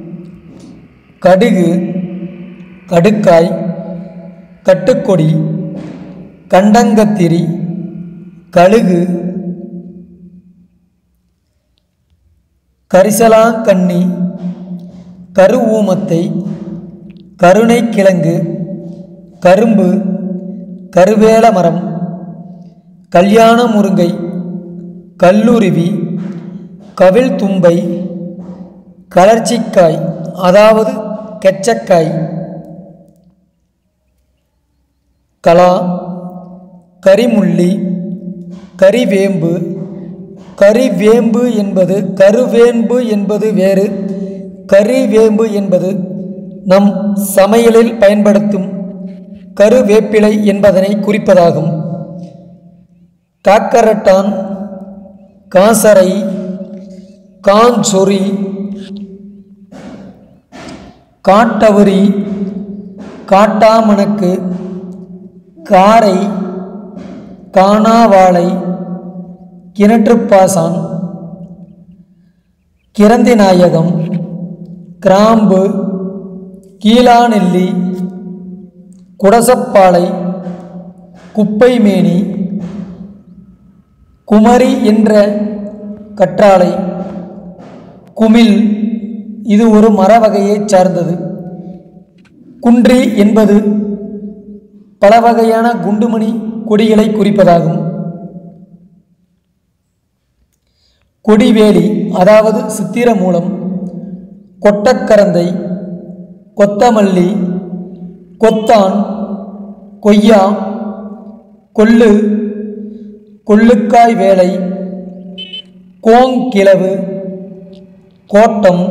கடுகு கடுக்காய் கட்டுக்கொடி கண்டங்கத்திரி கழுகு கரிசலாங்கண்ணி கரு ஊமத்தை கருணைக்கிழங்கு கரும்பு கருவேல மரம் கல்யாண முருங்கை கல்லுருவி கவில் தும்பை கலர்ச்சிக்காய் அதாவது கெச்சக்காய் கலா கரிமுள்ளி கரிவேம்பு கரிவேம்பு என்பது கருவேம்பு என்பது வேறு கரிவேம்பு என்பது நம் சமையலில் பயன்படுத்தும் கருவேப்பிலை என்பதனை குறிப்பதாகும் காக்கரட்டான் காசரை காஞ்சொறி காட்டவரி காட்டாமணக்கு காரை காணாவாழை கிணற்றுப்பாசான் கிரந்தி நாயகம் கிராம்பு கீழாநெல்லி குடசப்பாலை குப்பைமேனி குமரி என்ற கற்றாழை குமிழ் இது ஒரு மர வகையைச் சார்ந்தது குன்றி என்பது பல வகையான குண்டுமணி கொடிகளை குறிப்பதாகும் கொடிவேலி அதாவது சித்திர மூலம் கொட்டக்கரந்தை கொத்தமல்லி கொத்தான் கொய்யா கொள்ளு கொள்ளுக்காய் வேலை கோங்கிழவு கோட்டம்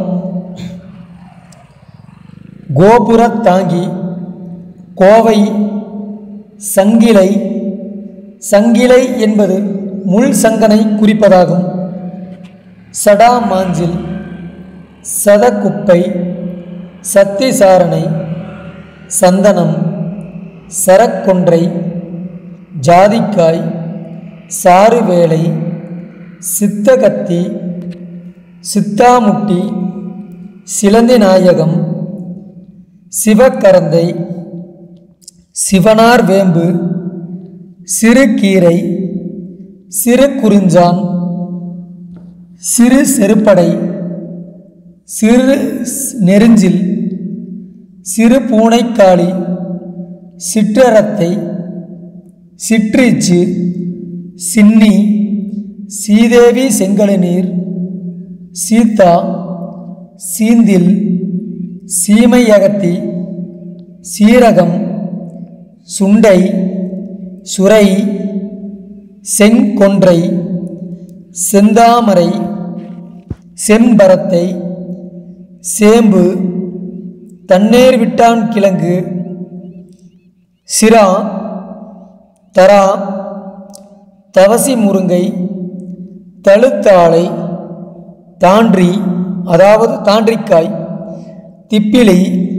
கோபுரத்தாங்கி கோவை சங்கிலை சங்கிலை என்பது முள் சங்கனை குறிப்பதாகும் சடா மாஞ்சில் சதக்குப்பை சத்திசாரணை சந்தனம் சரக்கொன்றை ஜாதிக்காய் சாறுவேலை சித்தகத்தி சித்தாமுட்டி சிலந்தி நாயகம் சிவக்கரந்தை சிவனார் வேம்பு சிறுகீரை சிறு குறிஞ்சான் சிறு செருப்படை சிறு நெருஞ்சில் சிறு பூனைக்காளி சிற்றரத்தை சிற்றீச்சு சின்னி சீதேவி செங்கழுநீர் சீதா சீந்தில் சீமையகத்தி சீரகம் சுண்டை சுரை செங்கொன்றை செந்தாமரை செம்பரத்தை சேம்பு தண்ணீர் விட்டான் கிழங்கு சிரா தரா தவசி முருங்கை தழுத்தாழை தான்றி அதாவது தாண்டிக்காய் திப்பிலி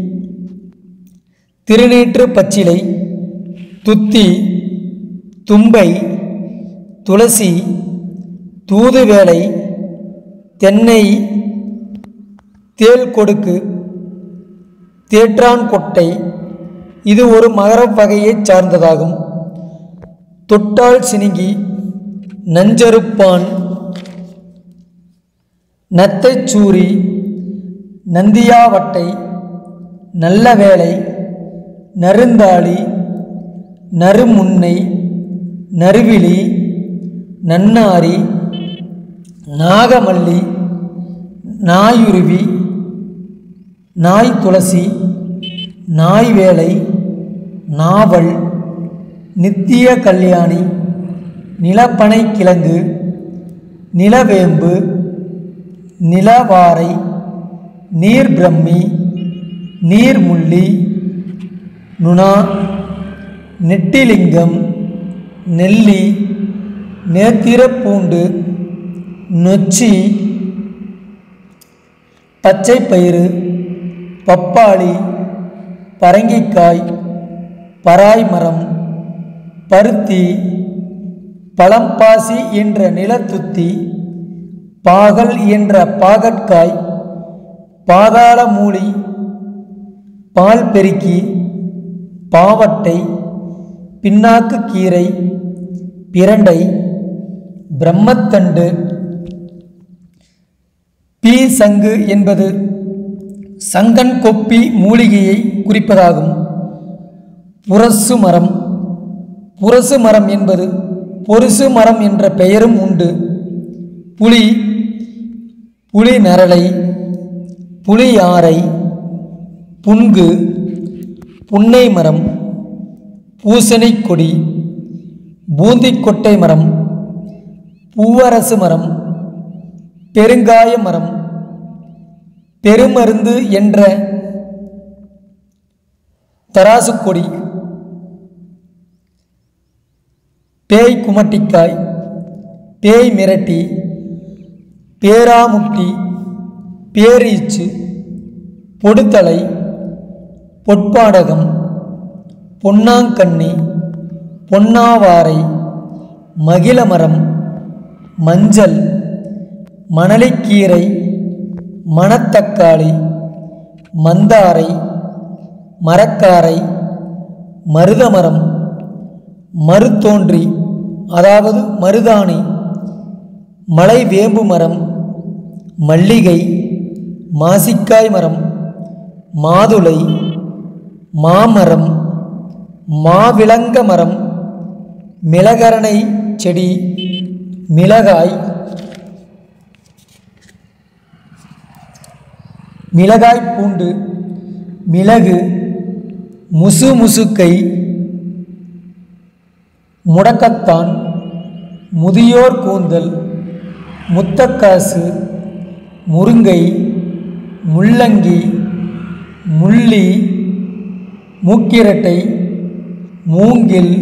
திருநீற்று பச்சிலை துத்தி தும்பை துளசி தூதுவேலை தென்னை தேள் கொடுக்கு தேற்றான் கொட்டை இது ஒரு மகர வகையைச் சார்ந்ததாகும் தொட்டால் சினுங்கி நஞ்சருப்பான் நத்தைச்சூரி நந்தியாவட்டை நல்ல வேலை நறுந்தாளி நறுமுன்னை நறுவிழி நன்னாரி நாகமல்லி நாயுருவி நாய் துளசி நாய் வேலை நாவல் நித்திய கல்யாணி நிலப்பனை கிழங்கு நிலவேம்பு நிலவாரை நீர்பிரம்மி நீர்முள்ளி நுணா நெட்டிலிங்கம் நெல்லி நேத்திரப்பூண்டு நொச்சி பச்சைப்பயிறு பப்பாளி பரங்கிக்காய் பராய்மரம் பருத்தி பழம்பாசி என்ற நிலத்துத்தி பாகல் என்ற பாகற்காய் பாதாள மூலி பால் பெருக்கி பாவட்டை பின்னாக்கு கீரை பிரண்டை பிரம்மத்தண்டு பீ சங்கு என்பது சங்கன் கொப்பி மூலிகையை குறிப்பதாகும் புரசு மரம் புரசு மரம் என்பது பொருசு மரம் என்ற பெயரும் உண்டு புலி புலி நரலை புலியாரை புன்கு புன்னை மரம் பூசணிக் கொடி பூந்திக்கொட்டை மரம் பூவரசு மரம் பெருங்காய மரம் பெருமருந்து என்ற தராசுக்கொடி பேய் குமட்டிக்காய் பேய் மிரட்டி பேராமுட்டி பேரீச்சு பொடுத்தலை பொற்பாடகம் பொன்னாங்கண்ணி பொன்னாவாரை மகிழமரம் மஞ்சள் மணலிக்கீரை மணத்தக்காளி மந்தாரை மரக்காரை மருதமரம் மருத்தோன்றி அதாவது மருதாணி மலை வேம்பு மரம் மல்லிகை மாசிக்காய் மரம் மாதுளை மாமரம் மாவிளங்க மரம் மிளகரணை செடி மிளகாய் மிளகாய் பூண்டு மிளகு முசு முசுக்கை முடக்கத்தான் முதியோர் கூந்தல் முத்தக்காசு முருங்கை முள்ளங்கி முள்ளி மூக்கிரட்டை மூங்கில்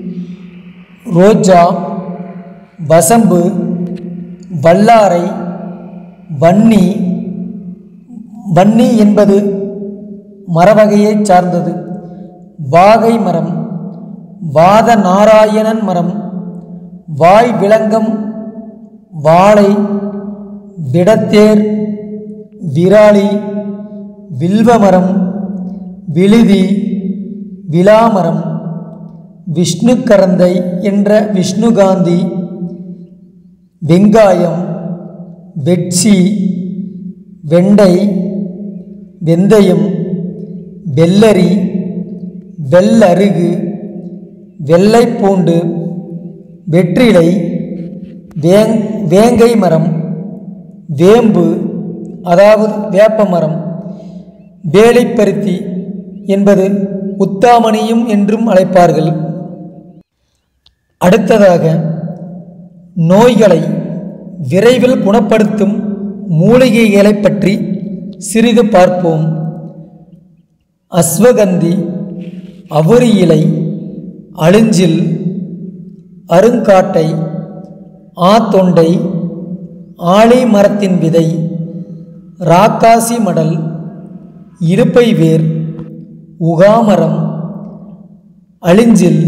ரோஜா வசம்பு வல்லாரை வன்னி வன்னி என்பது மரவகையைச் சார்ந்தது வாகை மரம் வாத நாராயணன் மரம் வாய் விளங்கம் வாழை விடத்தேர் விராலி வில்வமரம் விழுதி விலாமரம் விஷ்ணு கரந்தை என்ற விஷ்ணுகாந்தி வெங்காயம் வெட்சி வெண்டை வெந்தயம் வெள்ளரி வெள்ளருகு வெள்ளைப்பூண்டு வெற்றிலை வேங் வேங்கை மரம் வேம்பு அதாவது வேப்ப மரம் வேலைப்பருத்தி என்பது உத்தாமணியும் என்றும் அழைப்பார்கள் அடுத்ததாக நோய்களை விரைவில் குணப்படுத்தும் மூலிகைகளை பற்றி சிறிது பார்ப்போம் அஸ்வகந்தி அவுரி இலை அழிஞ்சில் அருங்காட்டை ஆத்தொண்டை ஆளி மரத்தின் விதை ராக்காசி மடல் இருப்பை வேர் உகாமரம் அழிஞ்சில்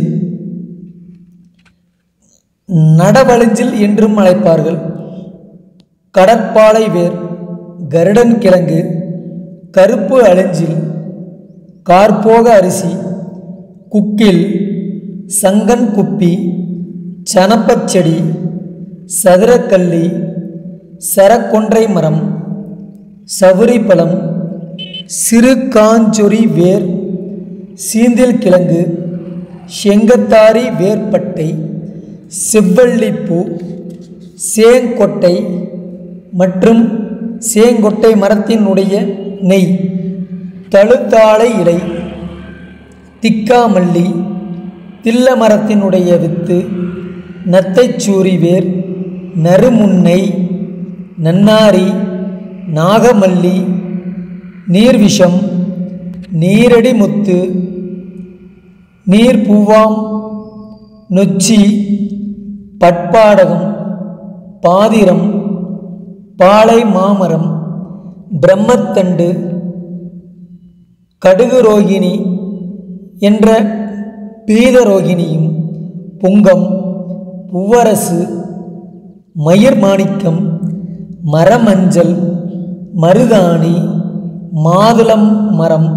நடவழிஞ்சில் என்றும் அழைப்பார்கள் கடற்பாலை வேர் கருடன் கிழங்கு கருப்பு அழிஞ்சில் கார்போக அரிசி குக்கில் சங்கன் குப்பி சனப்பச்செடி சதுரக்கல்லி சரக்கொன்றை மரம் சவுரிப்பழம் சிறு காஞ்சொரி வேர் சீந்தில் கிழங்கு செங்கத்தாரி வேர்பட்டை செவ்வள்ளிப்பூ சேங்கொட்டை மற்றும் சேங்கொட்டை மரத்தினுடைய நெய் தழுத்தாழை இலை திக்காமல்லி தில்ல மரத்தினுடைய வித்து நத்தைச்சூரி வேர் நறுமுன்னை நன்னாரி நாகமல்லி நீர்விஷம் நீரடி முத்து நீர்பூவாம் நொச்சி பட்பாடகம் பாதிரம் பாலை மாமரம் பிரம்மத்தண்டு கடுகு ரோகிணி என்ற பீதரோகிணியும் புங்கம் பூவரசு மயிர் மாணிக்கம் மரமஞ்சள் மருதாணி மாதுளம் மரம்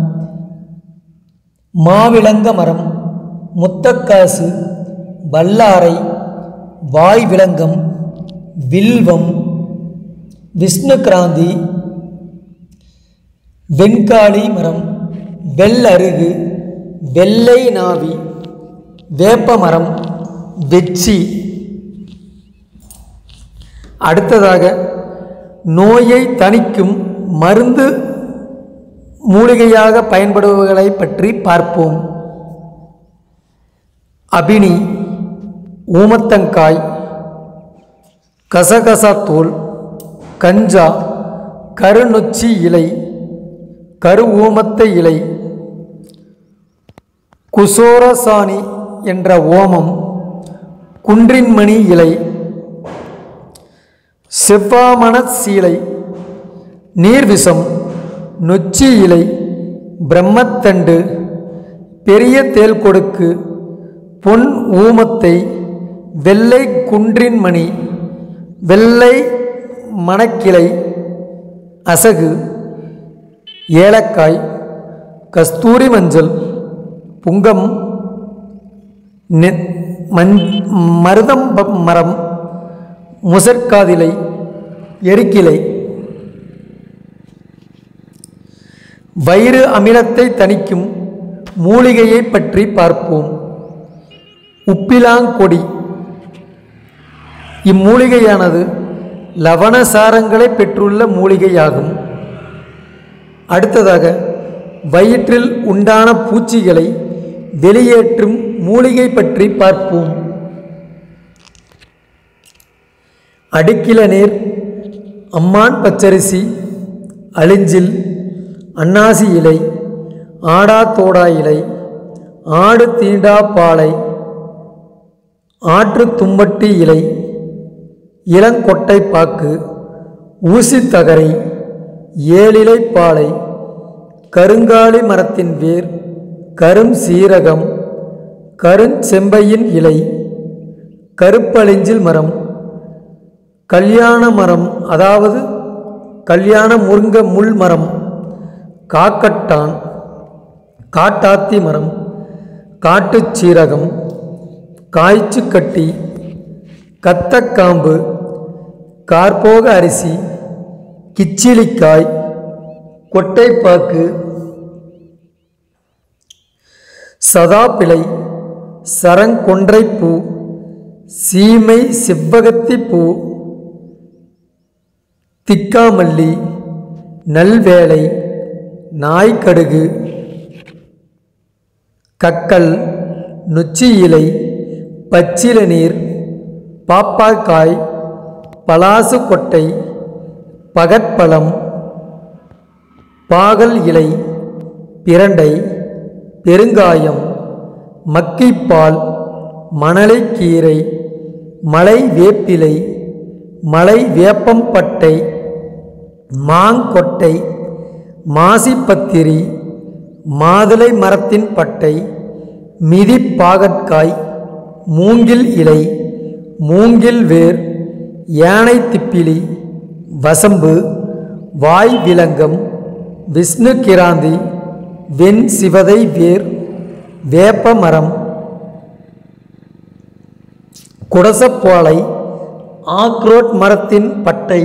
மாவிளங்க மரம் முத்தக்காசு வல்லாரை வாய் விளங்கம் வில்வம் விஷ்ணு கிராந்தி வெண்காளி மரம் வெள்ளருகு வெள்ளை நாவி வேப்ப மரம் வெச்சி அடுத்ததாக நோயை தணிக்கும் மருந்து மூலிகையாக பயன்படுபவர்களை பற்றி பார்ப்போம் அபினி ஊமத்தங்காய் கசகசா தூள் கஞ்சா கருநொச்சி இலை கரு ஊமத்தை இலை குசோரசாணி என்ற ஓமம் குன்றின்மணி இலை செவ்வாமணச் சீலை நீர்விசம் நொச்சி இலை பிரம்மத்தண்டு பெரிய தேல் கொடுக்கு பொன் ஊமத்தை வெள்ளை குன்றின்மணி வெள்ளை மணக்கிளை அசகு ஏலக்காய் கஸ்தூரி மஞ்சள் புங்கம் நெ- மஞ் மருதம்ப மரம் முசற்காதிலை எருக்கிலை வயிறு அமிலத்தை தணிக்கும் மூலிகையை பற்றி பார்ப்போம் உப்பிலாங்கொடி இம்மூலிகையானது லவணசாரங்களை பெற்றுள்ள மூலிகையாகும் அடுத்ததாக வயிற்றில் உண்டான பூச்சிகளை வெளியேற்றும் மூலிகை பற்றி பார்ப்போம் அடுக்கில நீர் அம்மான் பச்சரிசி அழிஞ்சில் அன்னாசி இலை ஆடா தோடா இலை ஆடு தீண்டா பாலை ஆற்று தும்பட்டி இலை இளங்கொட்டை பாக்கு ஊசித்தகரை ஏழிலை பாலை கருங்காலி மரத்தின் வேர் கரும் சீரகம் கருஞ்செம்பையின் இலை கருப்பளிஞ்சில் மரம் கல்யாண மரம் அதாவது கல்யாண முருங்க முள் மரம் காக்கட்டான் காட்டாத்தி மரம் காட்டுச் சீரகம் காய்ச்சுக்கட்டி கத்தக்காம்பு கார்போக அரிசி கிச்சிலிக்காய் கொட்டைப்பாக்கு சதாப்பிளை சரங்கொன்றைப்பூ சீமை செவ்வகத்தி பூ திக்காமல்லி நல்வேலை நாய்க்கடுகு கக்கல் நொச்சி இலை பச்சில நீர் பாப்பாக்காய் பலாசு கொட்டை பகற்பழம் பாகல் இலை பிரண்டை பெருங்காயம் மக்கிப்பால் மணலைக்கீரை மலை வேப்பிலை மலை வேப்பம்பட்டை மாங்கொட்டை மாசிப்பத்திரி மாதுளை மரத்தின் பட்டை மிதிப்பாகற்காய் மூங்கில் இலை மூங்கில் வேர் யானை திப்பிலி வசம்பு வாய் விலங்கம் விஷ்ணு கிராந்தி வெண் சிவதை வேர் வேப்ப மரம் குடசப்போலை ஆக்ரோட் மரத்தின் பட்டை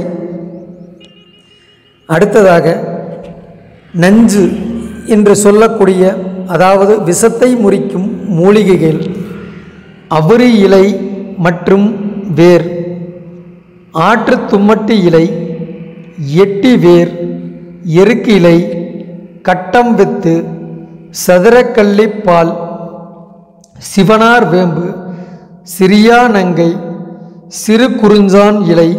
அடுத்ததாக நஞ்சு என்று சொல்லக்கூடிய அதாவது விஷத்தை முறிக்கும் மூலிகைகள் அவுரி இலை மற்றும் வேர் ஆற்று தும்மட்டி இலை எட்டி வேர் எருக்கு இலை கட்டம் வித்து சதுரக்கள்ளிப்பால் சிவனார் வேம்பு சிறியா நங்கை சிறு குறிஞ்சான் இலை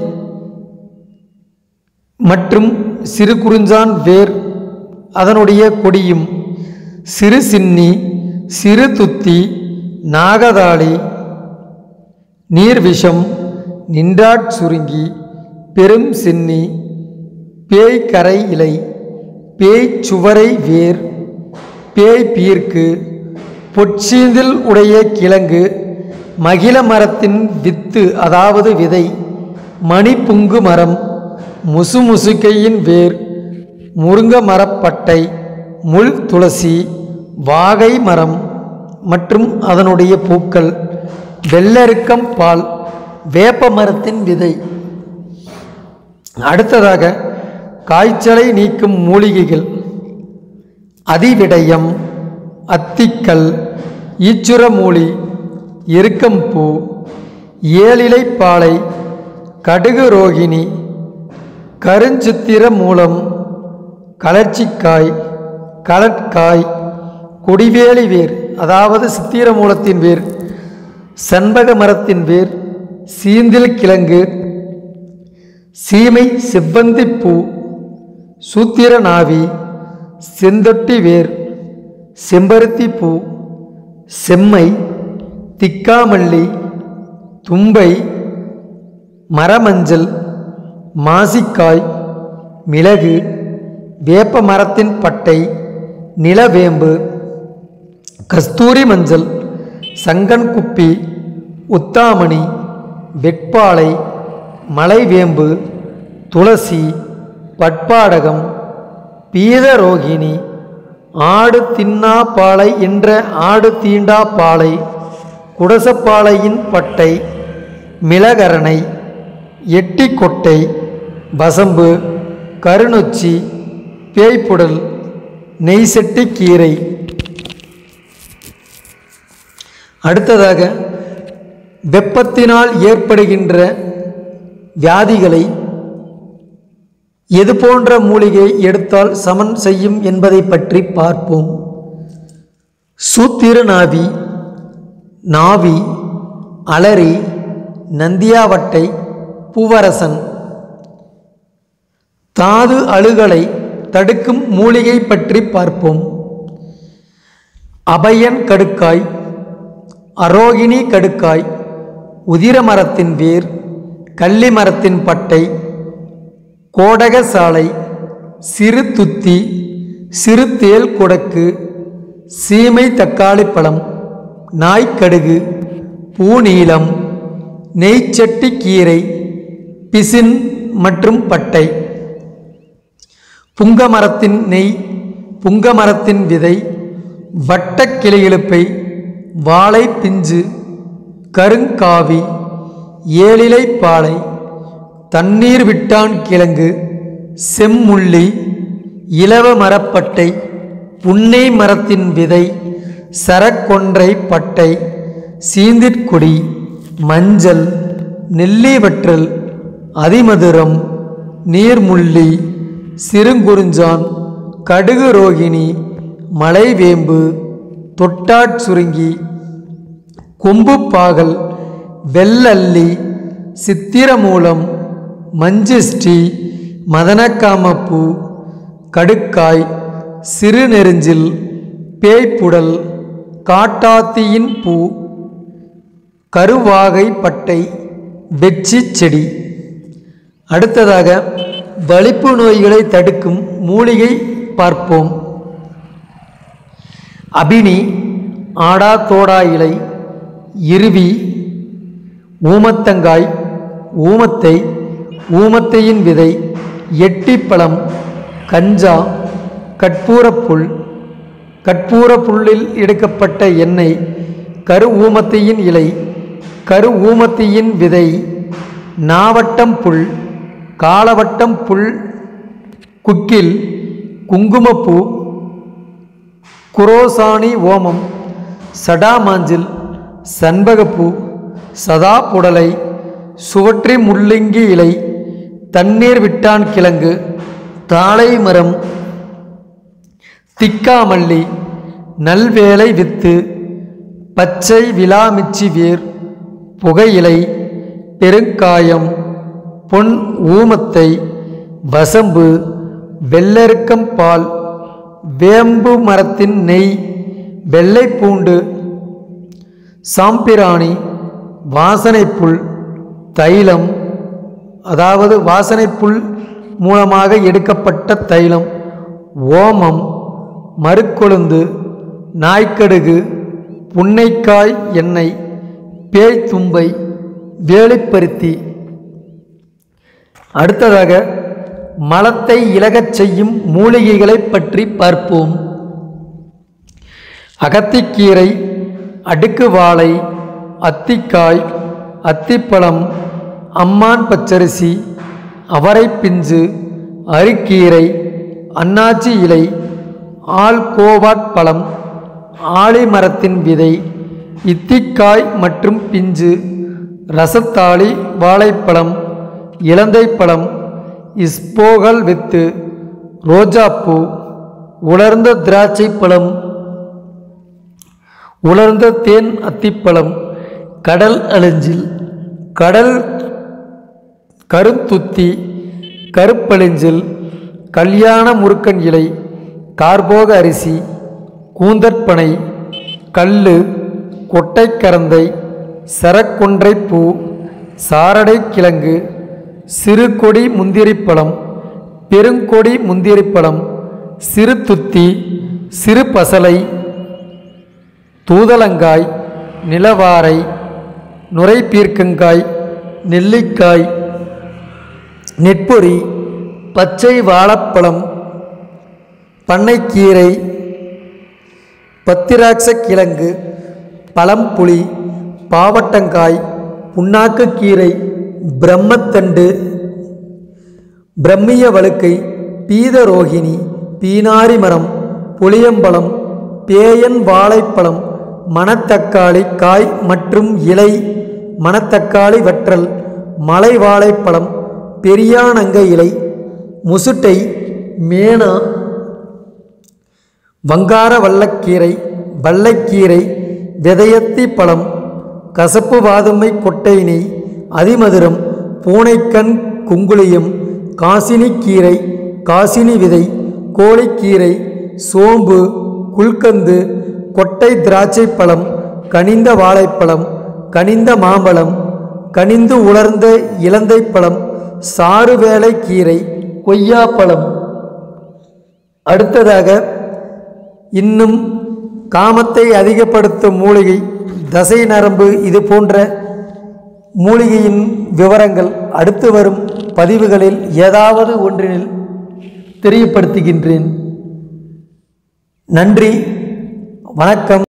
மற்றும் சிறு குறிஞ்சான் வேர் அதனுடைய கொடியும் சிறு சின்னி சிறு துத்தி நாகதாளி நீர்விஷம் நின்றாட் சுருங்கி பெரும் சின்னி பேய் கரை இலை பேய் சுவரை வேர் பேய் பீர்க்கு பொற்சீந்தில் உடைய கிழங்கு மகிழ மரத்தின் வித்து அதாவது விதை மணிப்புங்கு மரம் முசுமுசுக்கையின் வேர் முருங்க மரப்பட்டை முள் துளசி வாகை மரம் மற்றும் அதனுடைய பூக்கள் வெள்ளெருக்கம் பால் வேப்ப மரத்தின் விதை அடுத்ததாக காய்ச்சலை நீக்கும் மூலிகைகள் அதிவிடயம் அத்திக்கல் ஈச்சுரமூலி எருக்கம்பூ ஏழிலைப்பாலை கடுகு ரோகிணி கருஞ்சித்திர மூலம் கலர்ச்சிக்காய் கலட்காய் கொடிவேலி வேர் அதாவது சித்திர மூலத்தின் வேர் செண்பக மரத்தின் வேர் சீந்தில் கிழங்கு சீமை செவ்வந்திப்பூ சூத்திர நாவி செந்தொட்டி வேர் செம்பருத்தி பூ செம்மை திக்காமல்லி தும்பை மரமஞ்சள் மாசிக்காய் மிளகு வேப்ப மரத்தின் பட்டை நிலவேம்பு கஸ்தூரி மஞ்சள் சங்கன் குப்பி உத்தாமணி வெட்பாலை மலைவேம்பு துளசி பட்பாடகம் பீதரோகிணி ஆடு தின்னா பாலை என்ற ஆடு தீண்டா பாலை குடசப்பாலையின் பட்டை மிளகரணை எட்டிக்கொட்டை வசம்பு கருநொச்சி பேய்ப்புடல் நெய்செட்டி கீரை அடுத்ததாக வெப்பத்தினால் ஏற்படுகின்ற வியாதிகளை எது போன்ற மூலிகை எடுத்தால் சமன் செய்யும் என்பதை பற்றி பார்ப்போம் சூத்திர நாவி நாவி அலரி நந்தியாவட்டை பூவரசன் தாது அழுகலை தடுக்கும் மூலிகை பற்றி பார்ப்போம் அபயன் கடுக்காய் அரோகிணி கடுக்காய் உதிர மரத்தின் வேர் கள்ளி மரத்தின் பட்டை கோடகசாலை சிறு துத்தி சிறு தேல் குடக்கு சீமை தக்காளி பழம் நாய்க்கடுகு பூநீலம் நெய்ச்சட்டி கீரை பிசின் மற்றும் பட்டை புங்க மரத்தின் நெய் புங்க மரத்தின் விதை வட்டக் கிளையிழுப்பை வாழை பிஞ்சு கருங்காவி ஏழிலை பாலை தண்ணீர் விட்டான் கிழங்கு செம்முள்ளி இலவ மரப்பட்டை புன்னை மரத்தின் விதை சரக்கொன்றை பட்டை சீந்திற்குடி மஞ்சள் நெல்லிவற்றல் அதிமதுரம் நீர்முள்ளி சிறுங்குறிஞ்சான் கடுகு ரோகிணி மலைவேம்பு தொட்டாட்சுருங்கி கொம்புப்பாகல் வெள்ளல்லி சித்திரமூலம் மஞ்சிஷ்டி மதனக்காமப்பூ கடுக்காய் சிறுநெருஞ்சில் பேய்ப்புடல் காட்டாத்தியின் பூ கருவாகை பட்டை வெச்சி செடி அடுத்ததாக வலிப்பு நோய்களை தடுக்கும் மூலிகை பார்ப்போம் அபினி ஆடா தோடா இலை இருவி ஊமத்தங்காய் ஊமத்தை ஊமத்தையின் விதை எட்டிப்பழம் கஞ்சா கற்பூரப்புல் கற்பூர புல்லில் எடுக்கப்பட்ட எண்ணெய் கரு ஊமத்தையின் இலை கரு ஊமத்தையின் விதை நாவட்டம் புல் காலவட்டம் புல் குக்கில் குங்குமப்பூ குரோசானி ஓமம் சடாமாஞ்சில் சண்பகப்பூ சதா புடலை சுவற்றி முள்ளங்கி இலை தண்ணீர் விட்டான் கிழங்கு தாழை மரம் திக்காமல்லி நல்வேலை வித்து பச்சை விலாமிச்சி வேர் புகையிலை பெருங்காயம் பொன் ஊமத்தை வசம்பு வெள்ளெருக்கம் பால் வேம்பு மரத்தின் நெய் வெள்ளைப்பூண்டு சாம்பிராணி வாசனைப்புல் தைலம் அதாவது வாசனைப்புல் மூலமாக எடுக்கப்பட்ட தைலம் ஓமம் மறுக்கொழுந்து நாய்க்கடுகு புன்னைக்காய் எண்ணெய் பேய் தும்பை வேலிப்பருத்தி அடுத்ததாக மலத்தை இலகச் செய்யும் மூலிகைகளைப் பற்றி பார்ப்போம் அகத்திக்கீரை அடுக்கு வாழை அத்திக்காய் அத்திப்பழம் அம்மான் பச்சரிசி அவரைப்பிஞ்சு அரிக்கீரை அன்னாச்சி இலை ஆல்கோவாட் பழம் ஆளி மரத்தின் விதை இத்திக்காய் மற்றும் பிஞ்சு ரசத்தாளி வாழைப்பழம் இலந்தைப்பழம் இஸ்போகல் வித்து ரோஜாப்பூ உலர்ந்த திராட்சை பழம் உலர்ந்த தேன் அத்திப்பழம் கடல் அழிஞ்சில் கடல் கருந்துத்தி கருப்பளிஞ்சில் கல்யாண முருக்கன் இலை கார்போக அரிசி கூந்தற்பனை கல்லு கொட்டைக்கரந்தை சரக்கொன்றைப்பூ சாரடை கிழங்கு சிறு கொடி முந்திரிப்பழம் பெருங்கொடி முந்திரிப்பழம் சிறு துத்தி சிறு பசலை தூதலங்காய் நிலவாரை நுரைப்பீர்க்கங்காய் நெல்லிக்காய் நெற்பொரி பச்சை வாழைப்பழம் பண்ணைக்கீரை பத்திராட்ச கிழங்கு பழம்புளி பாவட்டங்காய் புண்ணாக்குக்கீரை பிரம்மத்தண்டு பிரம்மிய வழுக்கை பீதரோகிணி பீனாரி மரம் புளியம்பழம் பேயன் வாழைப்பழம் மணத்தக்காளி காய் மற்றும் இலை மணத்தக்காளி வற்றல் மலை வாழைப்பழம் பெரியானங்க இலை முசுட்டை மேனா வங்கார வல்லக்கீரை வல்லைக்கீரை விதையத்தி பழம் கசப்பு வாதுமை கொட்டை நெய் அதிமதுரம் பூனைக்கண் குங்குளியம் காசினி கீரை காசினி விதை கோழிக்கீரை சோம்பு குல்கந்து கொட்டை திராட்சை பழம் கனிந்த வாழைப்பழம் கனிந்த மாம்பழம் கனிந்து உலர்ந்த இலந்தை பழம் சாறுவேலை கீரை கொய்யாப்பழம் அடுத்ததாக இன்னும் காமத்தை அதிகப்படுத்தும் மூலிகை தசை நரம்பு இது போன்ற மூலிகையின் விவரங்கள் அடுத்து வரும் பதிவுகளில் ஏதாவது ஒன்றினில் தெரியப்படுத்துகின்றேன் நன்றி வணக்கம்